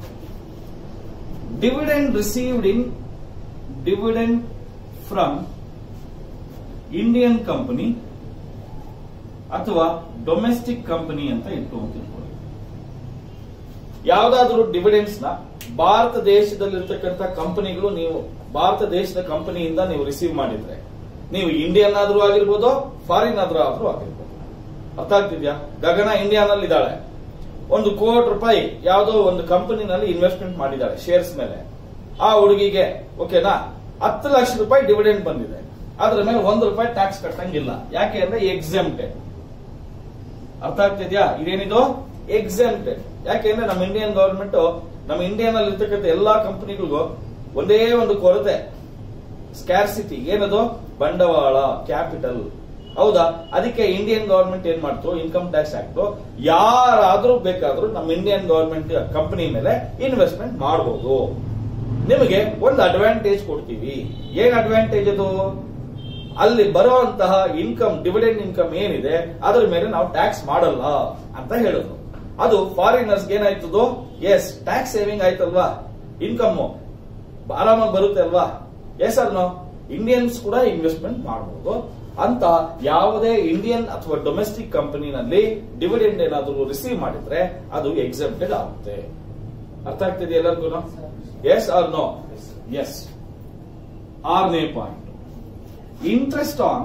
dividend received in dividend from Indian company ಅಥವಾ ಡೊಮೆಸ್ಟಿಕ್ ಕಂಪನಿ ಅಂತ ಇಟ್ಟು ಅಂತ ತಿಳ್ಕೊಳ್ಳಿ ಯಾವ್ದಾದ್ರೂ ಡಿವಿಡೆಂಡ್ಸ್ ನ ಭಾರತ ದೇಶದಲ್ಲಿರ್ತಕ್ಕಂಥ ಕಂಪನಿಗಳು ನೀವು ಭಾರತ ದೇಶದ ಕಂಪನಿಯಿಂದ ನೀವು ರಿಸೀವ್ ಮಾಡಿದ್ರೆ ನೀವು ಇಂಡಿಯನ್ ಆದ್ರೂ ಆಗಿರ್ಬೋದು ಫಾರಿನ್ ಆದ್ರೂ ಆದ್ರೂ ಆಗಿರ್ಬೋದು ಅರ್ಥ ಆಗ್ತಿದ್ಯಾ ಗಗನ ಇಂಡಿಯಾನಲ್ಲಿ ಇದ್ದಾಳೆ ಒಂದು ಕೋಟಿ ರೂಪಾಯಿ ಯಾವುದೋ ಒಂದು ಕಂಪನಿನಲ್ಲಿ ಇನ್ವೆಸ್ಟ್ಮೆಂಟ್ ಮಾಡಿದ್ದಾಳೆ ಶೇರ್ಸ್ ಮೇಲೆ ಆ ಹುಡುಗಿಗೆ ಓಕೆನಾ ಹತ್ತು ಲಕ್ಷ ರೂಪಾಯಿ ಡಿವಿಡೆಂಡ್ ಬಂದಿದೆ ಅದ್ರ ಮೇಲೆ ಒಂದು ರೂಪಾಯಿ ಟ್ಯಾಕ್ಸ್ ಕಟ್ಟಂಗಿಲ್ಲ ಯಾಕೆ ಅಂದ್ರೆ ಎಕ್ಸೆಂಪ್ಟೆಡ್ ಅರ್ಥ ಆಗ್ತಿದ್ಯಾ ಇದೇನಿದು ಎಕ್ಸೆಂಪ್ಟೆಡ್ ಯಾಕೆಂದ್ರೆ ನಮ್ಮ ಇಂಡಿಯನ್ ಗವರ್ಮೆಂಟ್ ನಮ್ಮ ಇಂಡಿಯಾನಲ್ಲಿ ಇರ್ತಕ್ಕಂಥ ಎಲ್ಲಾ ಕಂಪನಿಗಳಿಗೂ ಒಂದೇ ಒಂದು ಕೊರತೆ ಸ್ಕ್ಯಾರ್ಸಿಟಿ ಏನದು ಬಂಡವಾಳ ಕ್ಯಾಪಿಟಲ್ ಹೌದಾ ಅದಕ್ಕೆ ಇಂಡಿಯನ್ ಗವರ್ಮೆಂಟ್ ಏನ್ ಮಾಡ್ತು ಇನ್ಕಮ್ ಟ್ಯಾಕ್ಸ್ ಆಕ್ಟ್ ಯಾರಾದ್ರೂ ಬೇಕಾದ್ರೂ ನಮ್ಮ ಇಂಡಿಯನ್ ಗವರ್ಮೆಂಟ್ ಕಂಪನಿ ಮೇಲೆ ಇನ್ವೆಸ್ಟ್ಮೆಂಟ್ ಮಾಡಬಹುದು ನಿಮಗೆ ಒಂದು ಅಡ್ವಾಂಟೇಜ್ ಕೊಡ್ತೀವಿ ಏನ್ ಅಡ್ವಾಂಟೇಜ್ ಅದು ಅಲ್ಲಿ ಬರುವಂತಹ ಇನ್ಕಮ್ ಡಿವಿಡೆಂಡ್ ಇನ್ಕಮ್ ಏನಿದೆ ಅದ್ರ ಮೇಲೆ ನಾವು ಟ್ಯಾಕ್ಸ್ ಮಾಡಲ್ಲ ಅಂತ ಹೇಳಿದ್ರು ಅದು ಫಾರಿನರ್ಸ್ ಏನಾಯ್ತದೋ ಎಸ್ ಟ್ಯಾಕ್ಸ್ ಸೇವಿಂಗ್ ಆಯ್ತಲ್ವಾ ಇನ್ಕಮ್ ಆರಾಮಾಗಿ ಬರುತ್ತೆ ಅಲ್ವಾ ಎಸ್ ಅರ್ ನೋ ಇಂಡಿಯನ್ಸ್ ಕೂಡ ಇನ್ವೆಸ್ಟ್ಮೆಂಟ್ ಮಾಡಬಹುದು ಅಂತ ಯಾವುದೇ ಇಂಡಿಯನ್ ಅಥವಾ ಡೊಮೆಸ್ಟಿಕ್ ಕಂಪನಿನಲ್ಲಿ ಡಿವಿಡೆಂಡ್ ಏನಾದರೂ ರಿಸೀವ್ ಮಾಡಿದ್ರೆ ಅದು ಎಕ್ಸೆಪ್ಟೆಡ್ ಆಗುತ್ತೆ ಅರ್ಥ ಆಗ್ತಿದೆ ಎಲ್ಲರಿಗೂ ಎಸ್ ಆರ್ ನೋ ಎಸ್ ಆರನೇ point interest on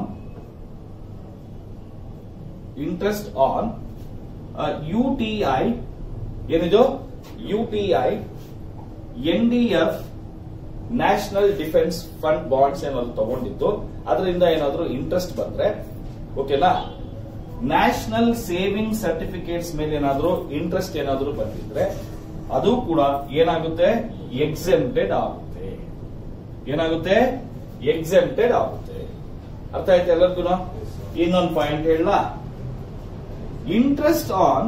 interest on U T I ಏನಿದು U T I N D F national defence fund bonds ಏನಾದ್ರು ತಗೊಂಡಿದ್ದು ಅದರಿಂದ ಏನಾದ್ರು ಇಂಟ್ರೆಸ್ಟ್ ಬಂದ್ರೆ ಓಕೆನಾ ನ್ಯಾಷನಲ್ ಸೇವಿಂಗ್ ಸರ್ಟಿಫಿಕೇಟ್ಸ್ ಮೇಲೆ ಏನಾದ್ರು ಇಂಟ್ರೆಸ್ಟ್ ಏನಾದ್ರು ಬಂದಿದ್ರೆ ಅದು ಕೂಡ ಏನಾಗುತ್ತೆ ಎಕ್ಸೆಂಪ್ಟೆಡ್ ಆಗುತ್ತೆ ಏನಾಗುತ್ತೆ ಎಕ್ಸೆಂಪ್ಟೆಡ್ ಆಗುತ್ತೆ ಅರ್ಥ ಆಯ್ತು ಎಲ್ಲರಿಗೂ ಇನ್ನೊಂದು ಪಾಯಿಂಟ್ ಹೇಳ interest on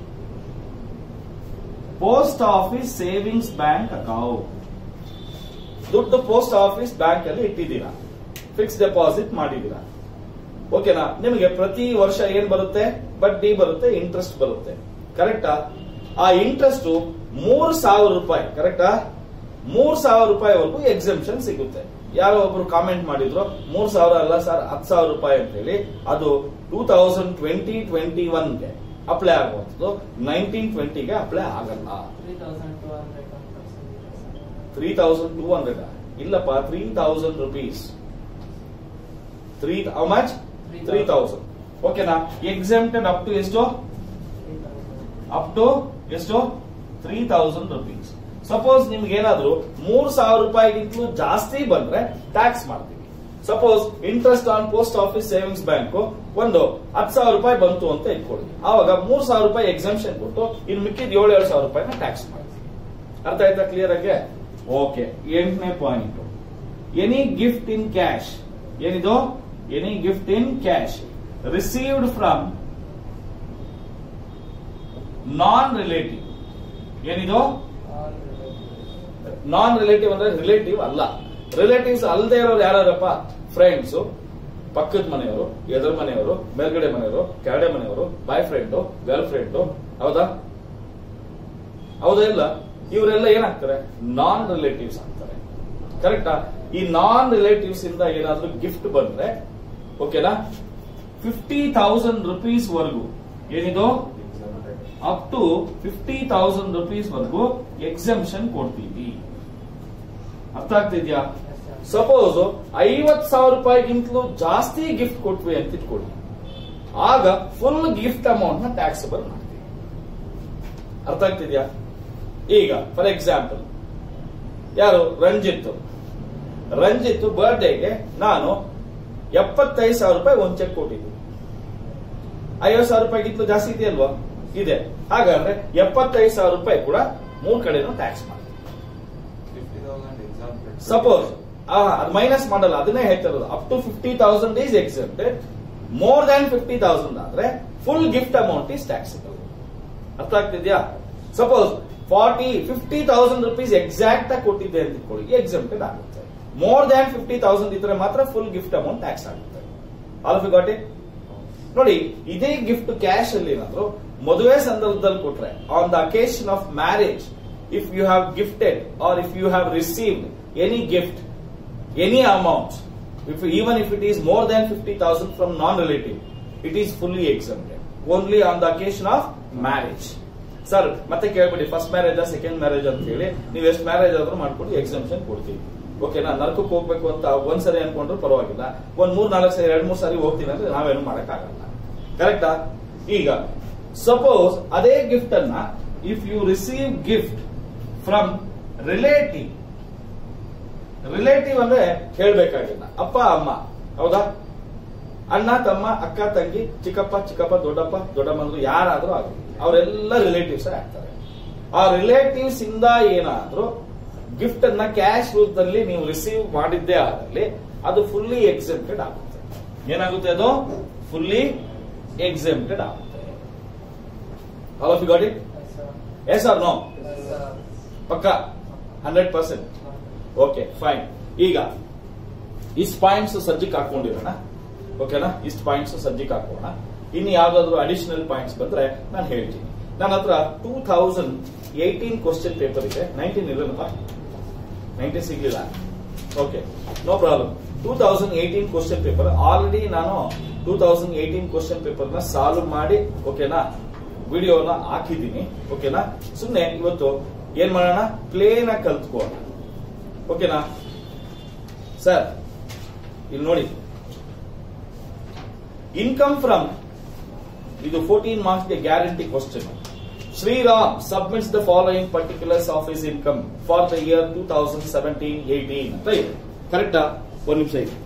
post office savings bank account ದುಡ್ಡು ಪೋಸ್ಟ್ ಆಫೀಸ್ ಬ್ಯಾಂಕ್ ಅಲ್ಲಿ ಇಟ್ಟಿದ್ದೀರಾ ಫಿಕ್ಸ್ ಡೆಪಾಸಿಟ್ ಮಾಡಿದ್ದೀರಾ ಓಕೆನಾ ನಿಮಗೆ ಪ್ರತಿ ವರ್ಷ ಏನ್ ಬರುತ್ತೆ ಬಡ್ಡಿ ಬರುತ್ತೆ ಇಂಟ್ರೆಸ್ಟ್ ಬರುತ್ತೆ ಕರೆಕ್ಟಾ ಆ ಇಂಟ್ರೆಸ್ಟ್ ಮೂರ್ ಸಾವಿರ ರೂಪಾಯಿ ಕರೆಕ್ಟಾ ಮೂರ್ ಸಾವಿರ ರೂಪಾಯಿವರೆಗೂ ಎಕ್ಸೆಂಪ್ಷನ್ ಸಿಗುತ್ತೆ ಯಾರೋ ಒಬ್ರು ಕಾಮೆಂಟ್ ಮಾಡಿದ್ರು ಮೂರ್ ಸಾವಿರ ಅಲ್ಲ ಸರ್ ಹತ್ತು ಸಾವಿರ ರೂಪಾಯಿ ಅಂತ ಹೇಳಿ ಅದು ಟೂ ತೌಸಂಡ್ ಟ್ವೆಂಟಿ ಟ್ವೆಂಟಿ ಒನ್ಗೆ ಅಪ್ಲೈ ಆಗುವಂಥದ್ದು ನೈನ್ಟೀನ್ ಟ್ವೆಂಟಿಗೆ ಅಪ್ಲೈ ಆಗಲ್ಲ three thousand two hundred three thousand two hundred ಇಲ್ಲಪ್ಪ three thousand rupees three how much three thousand ಓಕೆನಾ ಎಕ್ಸೆಂಪ್ಟೆಡ್ ಅಪ್ ಟು ಎಷ್ಟು ಅಪ್ ಟು ಎಷ್ಟು ತ್ರೀ ತೌಸಂಡ್ ರುಪೀಸ್ ಸಪೋಸ್ ನಿಮ್ಗೆ ಏನಾದ್ರು ಮೂರ್ ಸಾವಿರ ರೂಪಾಯಿಗಿಂತಲೂ ಜಾಸ್ತಿ ಬಂದ್ರೆ ಟ್ಯಾಕ್ಸ್ ಮಾಡ್ತೀವಿ suppose interest on post office savings bank ಒಂದು ಹತ್ತು ಸಾವಿರ ರೂಪಾಯಿ ಬಂತು ಅಂತ ಇಟ್ಕೊಳ್ಳಿ ಆವಾಗ ಮೂರ್ ಸಾವಿರ ರೂಪಾಯಿ ಎಕ್ಸಾಮ್ಷನ್ ಕೊಟ್ಟು ಇನ್ನು ಮಿಕ್ಕಿದ ಏಳು ಏಳು ಸಾವಿರ ರೂಪಾಯಿನ ಟ್ಯಾಕ್ಸ್ ಮಾಡ್ತೀವಿ ಅರ್ಥ ಆಯ್ತಾ ಕ್ಲಿಯರ್ ಆಗಿ ಓಕೆ ಎಂಟನೇ point any gift in cash ಏನಿದು any gift in cash received from non relative ಏನಿದು ನಾನ್ ರಿಲೇಟಿವ್ ಅಂದ್ರೆ ರಿಲೇಟಿವ್ ಅಲ್ಲ ರಿಲೇಟಿವ್ಸ್ ಅಲ್ಲದೆ ಇರೋರು ಯಾರಪ್ಪ ಫ್ರೆಂಡ್ಸ್ ಪಕ್ಕದ ಮನೆಯವರು ಎದುರು ಮನೆಯವರು ಮೇಲ್ಗಡೆ ಮನೆಯವರು ಕೆಳಗಡೆ ಮನೆಯವರು ಬಾಯ್ ಫ್ರೆಂಡು ಗರ್ಲ್ ಫ್ರೆಂಡು ಹೌದಾ ಹೌದಾ ಇಲ್ಲ ಇವರೆಲ್ಲ ಏನಾಗ್ತಾರೆ ನಾನ್ ರಿಲೇಟಿವ್ಸ್ ಆಗ್ತಾರೆ ಕರೆಕ್ಟಾ ಈ ನಾನ್ ರಿಲೇಟಿವ್ಸ್ ಇಂದ ಏನಾದ್ರೂ ಗಿಫ್ಟ್ ಬಂದ್ರೆ ಓಕೆನಾ ಫಿಫ್ಟಿ ತೌಸಂಡ್ ರುಪೀಸ್ ವರೆಗೂ ಏನಿದು up to fifty thousand rupees ವರೆಗೂ ಎಕ್ಸೆಂಪ್ಷನ್ ಕೊಡ್ತೀವಿ ಅರ್ಥ ಆಗ್ತಿದ್ಯಾ ಸಪೋಸ್ ಐವತ್ ಸಾವಿರ ರೂಪಾಯಿಗಿಂತಲೂ ಜಾಸ್ತಿ ಗಿಫ್ಟ್ ಕೊಟ್ವಿ ಅಂತ ಇಟ್ಕೊಳ್ಳಿ ಆಗ ಫುಲ್ ಗಿಫ್ಟ್ ಅಮೌಂಟ್ ನ ಟ್ಯಾಕ್ಸಬಲ್ ಮಾಡ್ತೀವಿ ಅರ್ಥ ಆಗ್ತಿದ್ಯಾ ಈಗ ಫಾರ್ ಎಕ್ಸಾಂಪಲ್ ಯಾರು ರಂಜಿತ್ ರಂಜಿತ್ ಬರ್ಡೇಗೆ ನಾನು ಎಪ್ಪತ್ತೈದು ಸಾವಿರ ರೂಪಾಯಿ ಒಂದ್ ಚೆಕ್ ಕೊಟ್ಟಿದ್ದೀನಿ ಐವತ್ತು ಸಾವಿರ ರೂಪಾಯಿಗಿಂತಲೂ ಜಾಸ್ತಿ ಇದೆಯಲ್ವಾ ಇದೆ ಹಾಗಾದ್ರೆ ಎಪ್ಪತ್ತೈದು ಸಾವಿರ ರೂಪಾಯಿ ಕೂಡ ಮೂರ್ ಕಡೆನೂ ಟ್ಯಾಕ್ಸ್ ಮಾಡಿ ಫಿಫ್ಟಿ ತೌಸಂಡ್ ಎಕ್ಸಾಮ್ ಸಪೋಸ್ ಅದು ಮೈನಸ್ ಮಾಡಲ್ಲ ಅದನ್ನೇ ಹೇಳ್ತಿರೋದು up to fifty thousand is excepted more than fifty thousand ಆದ್ರೆ full gift amount is taxable ಅರ್ಥ ಆಗ್ತಿದ್ಯಾ suppose forty fifty thousand rupees exact ಆಗಿ ಕೊಟ್ಟಿದ್ದೆ ಅಂತ ಇಟ್ಕೊಳ್ಳಿ ಎಕ್ಸೆಪ್ಟೆಡ್ ಆಗುತ್ತೆ ಮೋರ್ ದ್ಯಾನ್ ಫಿಫ್ಟಿ ತೌಸಂಡ್ ಇದ್ರೆ ಮಾತ್ರ ಫುಲ್ ಗಿಫ್ಟ್ ಅಮೌಂಟ್ ಟ್ಯಾಕ್ಸ್ ಆಗುತ್ತೆ ಆಲ್ ಆಫ್ ಗಾಟ್ ಇಟ್ ನೋಡಿ ಇದೇ ಗಿಫ್ಟ್ ಕ್ಯಾಶ್ ಅಲ್ಲಿ ಏನಾದ್ರು ಮದುವೆ ಸಂದರ್ಭದಲ್ಲಿ ಕೊಟ್ರೆ on the occasion of marriage if you have gifted or if you have received any gift any amount if even if it is more than fifty thousand from non relative it is fully exempted only on the occasion of marriage sir ಮತ್ತೆ ಕೇಳ್ಬಿಡಿ first marriage second marriage ಅಂತ ಹೇಳಿ ನೀವು ಎಷ್ಟು marriage ಆದ್ರೂ ಮಾಡ್ಕೊಂಡು exemption ಕೊಡ್ತೀವಿ ಓಕೆನಾ ನರ್ಕಕ್ಕೆ ಹೋಗ್ಬೇಕು ಅಂತ ಒಂದ್ಸರಿ ಅನ್ಕೊಂಡ್ರು ಪರವಾಗಿಲ್ಲ ಒಂದ್ ಮೂರ್ ನಾಲ್ಕು ಸರಿ ಎರಡ್ ಮೂರ್ ಸಾರಿ ಹೋಗ್ತೀನಿ ಅಂದ್ರೆ ನಾವೇನು ಮಾಡಕ್ಕಾಗಲ್ಲ ಕರೆಕ್ಟಾ ಈಗ ಸಪೋಸ್ ಅದೇ ಗಿಫ್ಟ್ ಅನ್ನ if you receive gift from relative relative ಅಂದ್ರೆ ಹೇಳ್ಬೇಕಾಗಿಲ್ಲ ಅಪ್ಪ ಅಮ್ಮ ಹೌದಾ ಅಣ್ಣ ತಮ್ಮ ಅಕ್ಕ ತಂಗಿ ಚಿಕ್ಕಪ್ಪ ಚಿಕ್ಕಪ್ಪ ದೊಡ್ಡಪ್ಪ ದೊಡ್ಡಮ್ಮಂದ್ರು ಯಾರಾದ್ರೂ ಆಗಲಿ ಅವರೆಲ್ಲ ರಿಲೇಟಿವ್ಸ್ ಆಗ್ತಾರೆ ಆ ರಿಲೇಟಿವ್ಸ್ ಇಂದ ಏನಾದ್ರೂ ಗಿಫ್ಟ್ ಅನ್ನ ಕ್ಯಾಶ್ ರೂಪದಲ್ಲಿ ನೀವು ರಿಸೀವ್ ಮಾಡಿದ್ದೇ ಆದಲ್ಲಿ ಅದು ಫುಲ್ಲಿ ಎಕ್ಸೆಪ್ಟೆಡ್ ಆಗುತ್ತೆ ಏನಾಗುತ್ತೆ ಅದು ಫುಲ್ಲಿ ಎಕ್ಸೆಪ್ಟೆಡ್ ಆಗುತ್ತೆ all of you got it yes or no ಪಕ್ಕ ಹಂಡ್ರೆಡ್ ಪರ್ಸೆಂಟ್ ಓಕೆ ಫೈನ್ ಈಗ ಇಷ್ಟು ಪಾಯಿಂಟ್ಸ್ ಸಜ್ಜಿಗೆ ಹಾಕೊಂಡಿರೋಣ ಓಕೆನಾ ಇಷ್ಟು ಪಾಯಿಂಟ್ಸ್ ಸಜ್ಜಿಗೆ ಹಾಕೋಣ ಇನ್ನು ಯಾವ್ದಾದ್ರು ಅಡಿಷನಲ್ ಪಾಯಿಂಟ್ಸ್ ಬಂದ್ರೆ ನಾನು ಹೇಳ್ತೀನಿ ನನ್ನ ಹತ್ರ two thousand eighteen question paper ಇದೆ ನೈನ್ಟೀನ್ ಇಲ್ಲನಪ್ಪ ನೈನ್ಟೀನ್ ಸಿಗ್ಲಿಲ್ಲ okay no problem two thousand eighteen question paper already ನಾನು two thousand eighteen question paper ನ ಸಾಲ್ವ್ ಮಾಡಿ ಓಕೆನಾ ವಿಡಿಯೋನ ಹಾಕಿದ್ದೀನಿ ಓಕೆನಾ ಸುಮ್ನೆ ಇವತ್ತು ಏನ್ ಮಾಡೋಣ ಪ್ಲೇನ್ ಆಗಿ ಕಲ್ತ್ಕೋಣ ಓಕೆನಾ ಸರ್ ಇಲ್ಲಿ ನೋಡಿ ಇನ್ಕಮ್ ಫ್ರಮ್ ಇದು ಫೋರ್ಟೀನ್ ಮಾರ್ಕ್ಸ್ ಗೆ guarantee question Shriram submits the following particulars of his income for the year two thousand seventeen eighteen ಅಂತ ಇದೆ ಕರೆಕ್ಟಾ ಒಂದ್ ನಿಮಿಷ ಇದೆ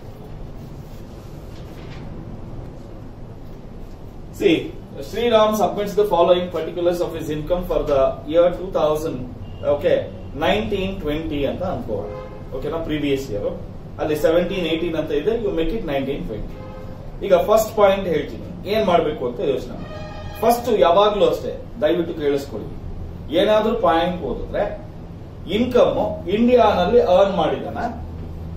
see Shriram submits the following particulars of his income for the year two thousand okay nineteen twenty ಅಂತ ಅನ್ಕೋಣ ಓಕೆನಾ previous year ಅಲ್ಲಿ ಸೆವೆಂಟೀನ್ ಏಟೀನ್ ಅಂತ ಇದೆ you make it nineteen twenty ಈಗ ಫಸ್ಟ್ ಪಾಯಿಂಟ್ ಹೇಳ್ತೀನಿ ಏನ್ ಮಾಡ್ಬೇಕು ಅಂತ ಯೋಚನೆ ಮಾಡಿ ಫಸ್ಟ್ ಯಾವಾಗ್ಲೂ ಅಷ್ಟೇ ದಯವಿಟ್ಟು ಕೇಳಿಸ್ಕೊಳ್ಳಿ ಏನಾದ್ರೂ ಪಾಯಿಂಟ್ ಓದಿದ್ರೆ ಇನ್ಕಮ್ ಇಂಡಿಯಾನಲ್ಲಿ ಅರ್ನ್ ಮಾಡಿದನ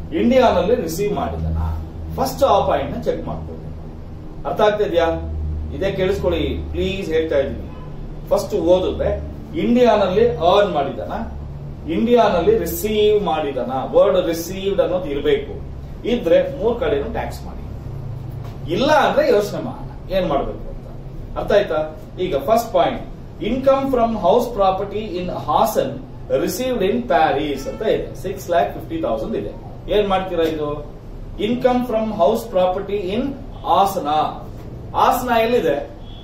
ಇಂಡಿಯಾನಲ್ಲಿ ರಿಸೀವ್ ಮಾಡಿದನ ಫಸ್ಟ್ ಆ ಪಾಯಿಂಟ್ ನ ಚೆಕ್ ಮಾಡ್ಕೊಳ್ಳಿ ಅರ್ಥ ಆಗ್ತಿದ್ಯಾ ಇದೇ ಕೇಳಿಸ್ಕೊಳ್ಳಿ ಪ್ಲೀಸ್ ಹೇಳ್ತಾ ಇದ್ದೀನಿ ಫಸ್ಟ್ ಓದಿದ್ರೆ ಇಂಡಿಯಾನಲ್ಲಿ ಅರ್ನ್ ಮಾಡಿದಾನ ಇಂಡಿಯಾನಲ್ಲಿ ರಿಸೀವ್ ಮಾಡಿದಾನ ವರ್ಡ್ ರಿಸೀವ್ಡ್ ಅನ್ನೋದು ಇರಬೇಕು ಇದ್ರೆ ಮೂರ್ ಕಡೆನೂ ಟ್ಯಾಕ್ಸ್ ಮಾಡಿ ಇಲ್ಲ ಅಂದ್ರೆ ಯೋಚನೆ ಮಾಡೋಣ ಏನ್ ಮಾಡ್ಬೇಕು ಅಂತ ಅರ್ಥ ಆಯ್ತಾ ಈಗ first point income from house property in Hassan received in Paris ಅಂತ ಇದೆ ಸಿಕ್ಸ್ ಲ್ಯಾಕ್ ಫಿಫ್ಟಿ ತೌಸಂಡ್ ಇದೆ ಏನ್ ಮಾಡ್ತೀರಾ ಇದು income from house property in Hassan Hassan ಎಲ್ಲಿದೆ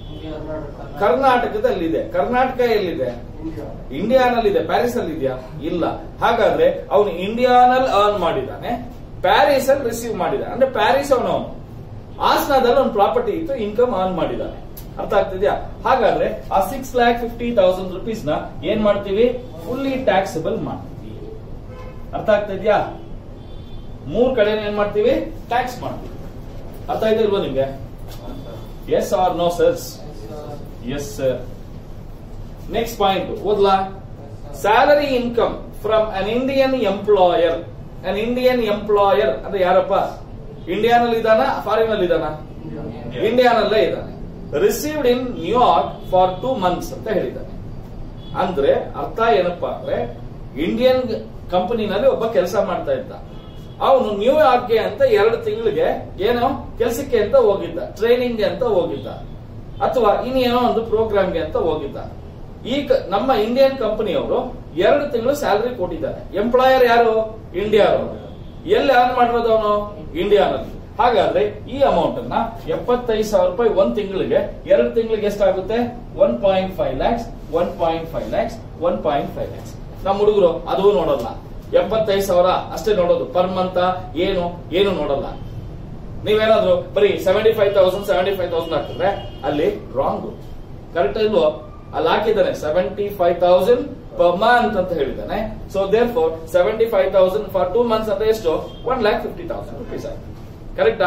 ಕರ್ನಾಟಕದಲ್ಲಿದೆ ಕರ್ನಾಟಕ ಎಲ್ಲಿದೆ ಇಂಡಿಯಾನಲ್ಲಿದೆ ಪ್ಯಾರಿಸ್ ಅಲ್ಲಿ ಇದೆಯಾ ಇಲ್ಲ ಹಾಗಾದ್ರೆ ಅವನು ಇಂಡಿಯಾನಲ್ಲಿ ಅರ್ನ್ ಮಾಡಿದ್ದಾನೆ ಪ್ಯಾರಿಸ್ ಅಲ್ಲಿ ರಿಸೀವ್ ಮಾಡಿದ್ದಾನೆ ಅಂದ್ರೆ ಪ್ಯಾರಿಸ್ ಅವನು ಅವನು ಹಾಸನದಲ್ಲಿ ಒಂದು ಪ್ರಾಪರ್ಟಿ ಇತ್ತು ಇನ್ಕಮ್ ಅರ್ನ್ ಮಾಡಿದ್ದಾನೆ ಅರ್ಥ ಆಗ್ತಿದ್ಯಾ ಹಾಗಾದ್ರೆ ಆ six lakh fifty thousand rupees ನ ಏನ್ ಮಾಡ್ತೀವಿ ಫುಲ್ಲಿ ಟ್ಯಾಕ್ಸಬಲ್ ಮಾಡ್ತೀವಿ ಅರ್ಥ ಆಗ್ತಿದ್ಯಾ ಮೂರ್ ಕಡೆ ಏನ್ ಮಾಡ್ತೀವಿ ಟ್ಯಾಕ್ಸ್ ಮಾಡ್ತೀವಿ ಅರ್ಥ ಆಯ್ತಾ ಇಲ್ವಾ ನಿಮ್ಗೆ yes or no sirs yes sir next point ಓದ್ಲಾ salary income from an Indian employer an Indian employer ಅಂದ್ರೆ ಯಾರಪ್ಪ ಇಂಡಿಯಾನಲ್ಲಿ ಇದಾನ ಫಾರಿನ್ ಅಲ್ಲಿ ಇದಾನ ಇಂಡಿಯಾನಲ್ಲೇ ಇದ್ದಾನೆ received in New York for two months ಅಂತ ಹೇಳಿದ್ದಾನೆ ಅಂದ್ರೆ ಅರ್ಥ ಏನಪ್ಪಾ ಅಂದ್ರೆ ಇಂಡಿಯನ್ ಕಂಪನಿನಲ್ಲಿ ಒಬ್ಬ ಕೆಲಸ ಮಾಡ್ತಾ ಇದ್ದ ಅವನು ನ್ಯೂಯಾರ್ಕ್ಗೆ ಅಂತ ಎರಡು ತಿಂಗಳಿಗೆ ಏನೋ ಕೆಲಸಕ್ಕೆ ಅಂತ ಹೋಗಿದ್ದ ಟ್ರೈನಿಂಗ್ಗೆ ಅಂತ ಹೋಗಿದ್ದ ಅಥವಾ ಇನ್ನೇನೋ ಒಂದು ಪ್ರೋಗ್ರಾಮ್ಗೆ ಅಂತ ಹೋಗಿದ್ದ ಈಗ ನಮ್ಮ ಇಂಡಿಯನ್ ಕಂಪನಿಯವರು ಎರಡು ತಿಂಗಳು ಸ್ಯಾಲರಿ ಕೊಟ್ಟಿದ್ದಾರೆ ಎಂಪ್ಲಾಯರ್ ಯಾರು ಇಂಡಿಯಾದವರು ಎಲ್ಲಿ ಅರ್ನ್ ಮಾಡಿರೋದು ಅವನು ಇಂಡಿಯಾನಲ್ಲಿ ಹಾಗಾದ್ರೆ ಈ ಅಮೌಂಟ್ ಅನ್ನ ಎಪ್ಪತ್ತೈದು ಸಾವಿರ ರೂಪಾಯಿ ಒಂದ್ ತಿಂಗಳಿಗೆ ಎರಡು ತಿಂಗಳಿಗೆ ಎಷ್ಟಾಗುತ್ತೆ one point five lakhs one point five lakhs one point five lakhs ನಮ್ಮ ಹುಡುಗರು ಅದು ನೋಡಲ್ಲ ಎಪ್ಪತ್ತೈದು ಸಾವಿರ ಅಷ್ಟೇ ನೋಡೋದು ಪರ್ ಮಂತ್ ಏನು ಏನು ನೋಡಲ್ಲ ನೀವೇನಾದ್ರು ಬರೀ seventy five thousand seventy five thousand ಹಾಕಿದ್ರೆ ಅಲ್ಲಿ ರಾಂಗ್ ಕರೆಕ್ಟ್ ಇಲ್ವೋ ಅಲ್ಲಿ ಹಾಕಿದ್ದಾನೆ seventy five thousand per month ಅಂತ ಹೇಳಿದ್ದಾನೆ so therefore seventy five thousand for two months ಅಂದ್ರೆ ಎಷ್ಟು one lakh fifty thousand rupees ಕರೆಕ್ಟಾ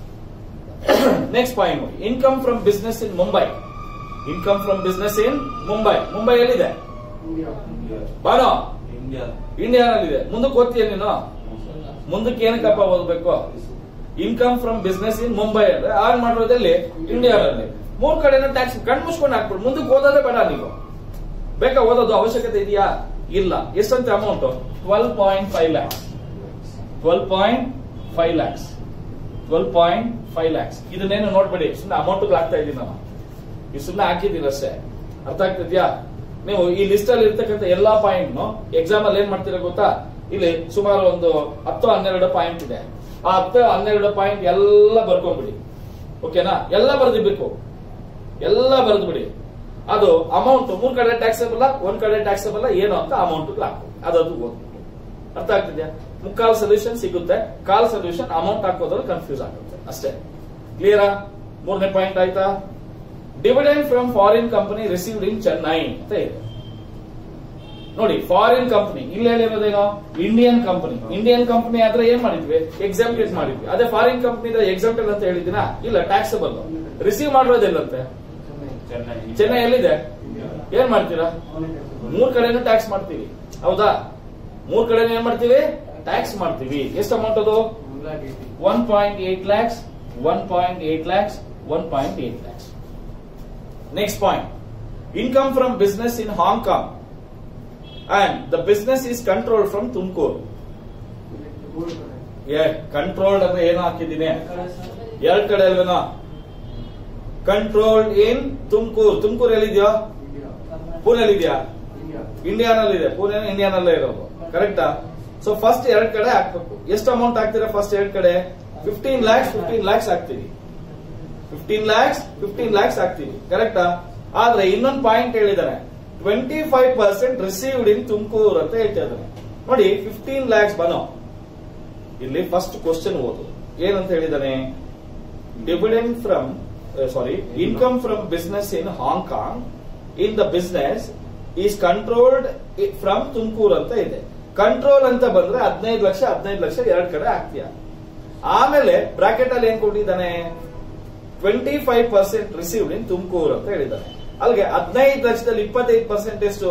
ನೆಕ್ಸ್ಟ್ ಪಾಯಿಂಟ್ ನೋಡಿ income from business in Mumbai income from business in Mumbai Mumbai ಎಲ್ಲಿದೆ ಬಾನೋ ಇಂಡಿಯಾ ಇಂಡಿಯಾನಲ್ಲಿದೆ ಮುಂದಕ್ಕೆ ಓದ್ತೀಯ ನೀನು ಮುಂದಕ್ಕೆ ಏನಕ್ಕಪ್ಪ ಓದ್ಬೇಕು income from business in Mumbai ಅಂದ್ರೆ ಆನ್ ಮಾಡಿರೋದಲ್ಲಿ ಇಂಡಿಯಾದಲ್ಲಿ ಮೂರ್ ಕಡೆನೂ ಟ್ಯಾಕ್ಸ್ ಕಣ್ ಮುಚ್ಕೊಂಡು ಹಾಕ್ಬಿಡು ಮುಂದಕ್ಕೆ ಓದೋದೇ ಬೇಡ ನೀವು ಬೇಕಾ ಓದೋದು ಅವಶ್ಯಕತೆ ಇದೆಯಾ ಇಲ್ಲ ಎಷ್ಟಂತೆ amount twelve point five lakhs twelve point five lakhs twelve point five lakhs ಇದನ್ನೇನು ನೋಡ್ಬೇಡಿ ಸುಮ್ಮನೆ ಅಮೌಂಟ್ ಹಾಕ್ತಾ ಇದೀನಿ ನಾನು ಇದು ಸುಮ್ಮನೆ ಹಾಕಿದ್ದೀನಿ ಅಷ್ಟೇ ಅರ್ಥ ಆಗ್ತಿದ್ಯಾ ನೀವು ಈ ಲಿಸ್ಟ್ ಅಲ್ಲಿ ಇರ್ತಕ್ಕಂಥ ಎಲ್ಲಾ ಪಾಯಿಂಟ್ ಎಕ್ಸಾಮ್ ಅಲ್ಲಿ ಏನ್ ಮಾಡ್ತೀರಾ ಗೊತ್ತಾ ಇಲ್ಲಿ ಸುಮಾರು ಒಂದು ಹತ್ತು ಹನ್ನೆರಡು ಪಾಯಿಂಟ್ ಇದೆ ಆ ಹತ್ತು ಹನ್ನೆರಡು ಪಾಯಿಂಟ್ ಎಲ್ಲ ಬರ್ಕೊಂಡ್ಬಿಡಿ ಓಕೆನಾ ಎಲ್ಲ ಬರ್ದಿರ್ಬೇಕು ಎಲ್ಲ ಬರೆದು ಬಿಡಿ ಅದು ಅಮೌಂಟ್ ಮೂರ್ ಕಡೆ ಟ್ಯಾಕ್ಸಬಲ್ ಒಂದ್ ಕಡೆ ಟ್ಯಾಕ್ಸಬಲ್ ಏನು ಅಂತ ಅಮೌಂಟ್ ಹಾಕು ಅದದು ಓದ್ಬೇಕು ಅರ್ಥ ಆಗ್ತಿದ್ಯಾ ಮುಕ್ಕಾಲ್ ಸೊಲ್ಯೂಷನ್ ಸಿಗುತ್ತೆ ಕಾಲ್ ಸೊಲ್ಯೂಷನ್ ಅಮೌಂಟ್ ಹಾಕೋದ್ರಲ್ಲಿ ಕನ್ಫ್ಯೂಸ್ ಆಗುತ್ತೆ ಅಷ್ಟೇ ಕ್ಲಿಯರಾ ಮೂರನೇ ಪಾಯಿಂಟ್ ಆಯ್ತಾ dividend from foreign company received in Chennai ಅಂತ ಇದೆ ನೋಡಿ ಫಾರಿನ್ ಕಂಪನಿ ಇಲ್ಲಿ ಹೇಳಿರೋದೇನೋ ಇಂಡಿಯನ್ ಕಂಪನಿ ಇಂಡಿಯನ್ ಕಂಪನಿ ಆದ್ರೆ ಏನ್ ಮಾಡಿದ್ವಿ ಎಕ್ಸಾಮ್ಟೆಡ್ ಮಾಡಿದ್ವಿ ಅದೇ ಫಾರಿನ್ ಕಂಪನಿ ಎಕ್ಸಾಮ್ಟೆಡ್ ಅಂತ ಹೇಳಿದಿನ ಇಲ್ಲ ಟ್ಯಾಕ್ಸಬಲ್ ರಿಸೀವ್ ಮಾಡಿರೋದಿಲ್ಲಂತೆ ಚೆನ್ನೈ ಚೆನ್ನೈ ಎಲ್ಲಿದೆ ಏನ್ ಮಾಡ್ತೀರಾ ಮೂರ್ ಕಡೆನೂ ಟ್ಯಾಕ್ಸ್ ಮಾಡ್ತೀವಿ ಹೌದಾ ಮೂರ್ ಕಡೆ ಏನ್ ಮಾಡ್ತೀವಿ ಟ್ಯಾಕ್ಸ್ ಮಾಡ್ತೀವಿ ಎಷ್ಟು ಅಮೌಂಟ್ ಅದು one point eight lakhs one point eight lakhs one point eight lakhs next point income from business in Hong Kong and the business is control from Tumakuru a controlled ಅಂದ್ರೆ ಏನು ಹಾಕಿದ್ದೀನಿ ಎರಡ್ ಕಡೆ ಅಲ್ವೇನೋ ಕಂಟ್ರೋಲ್ಡ್ ಇನ್ ತುಮಕೂರು ತುಮಕೂರು ಎಲ್ಲಿದ್ಯೋ ಪುಣೆಲಿ ಇದೆಯಾ ಇಂಡಿಯಾನಲ್ಲಿದೆ ಪುಣೆ ಇಂಡಿಯಾನಲ್ಲೇ ಇರೋದು ಕರೆಕ್ಟಾ ಸೊ ಫಸ್ಟ್ ಎರಡ್ ಕಡೆ ಹಾಕ್ಬೇಕು ಎಷ್ಟು ಅಮೌಂಟ್ ಹಾಕ್ತೀರಾ ಫಸ್ಟ್ ಎರಡ್ ಕಡೆ ಫಿಫ್ಟೀನ್ ಲ್ಯಾಕ್ಸ್ ಫಿಫ್ಟೀನ್ ಲ್ಯಾಕ್ಸ್ ಹಾಕ್ತೀವಿ ಫಿಫ್ಟೀನ್ ಲ್ಯಾಕ್ಸ್ ಫಿಫ್ಟೀನ್ ಲ್ಯಾಕ್ಸ್ ಹಾಕ್ತೀವಿ ಕರೆಕ್ಟಾ ಆದ್ರೆ ಇನ್ನೊಂದು ಪಾಯಿಂಟ್ ಹೇಳಿದಾನೆ twenty five percent received in Tumakuru ಅಂತ ಹೇಳ್ತಾ ಇದ್ದಾನೆ ನೋಡಿ ಫಿಫ್ಟೀನ್ ಲ್ಯಾಕ್ಸ್ ಬನೋ ಇಲ್ಲಿ ಫಸ್ಟ್ ಕ್ವಶನ್ ಓದು ಏನಂತ ಹೇಳಿದಾನೆ dividend from sorry income from business in Hong Kong in the business is controlled from Tumakuru ಅಂತ ಇದೆ ಕಂಟ್ರೋಲ್ ಅಂತ ಬಂದ್ರೆ ಹದಿನೈದು ಲಕ್ಷ ಹದಿನೈದು ಲಕ್ಷ ಎರಡ್ ಕಡೆ ಹಾಕ್ತೀಯ ಆಮೇಲೆ ಬ್ರಾಕೆಟ್ ಅಲ್ಲಿ ಏನ್ ಕೊಟ್ಟಿದ್ದಾನೆ twenty five percent received in Tumakuru ಅಂತ ಹೇಳಿದ್ದಾನೆ ಅಲ್ಲಿಗೆ ಹದಿನೈದು ಲಕ್ಷದಲ್ಲಿ ಇಪ್ಪತ್ತೈದು ಪರ್ಸೆಂಟ್ ಎಷ್ಟು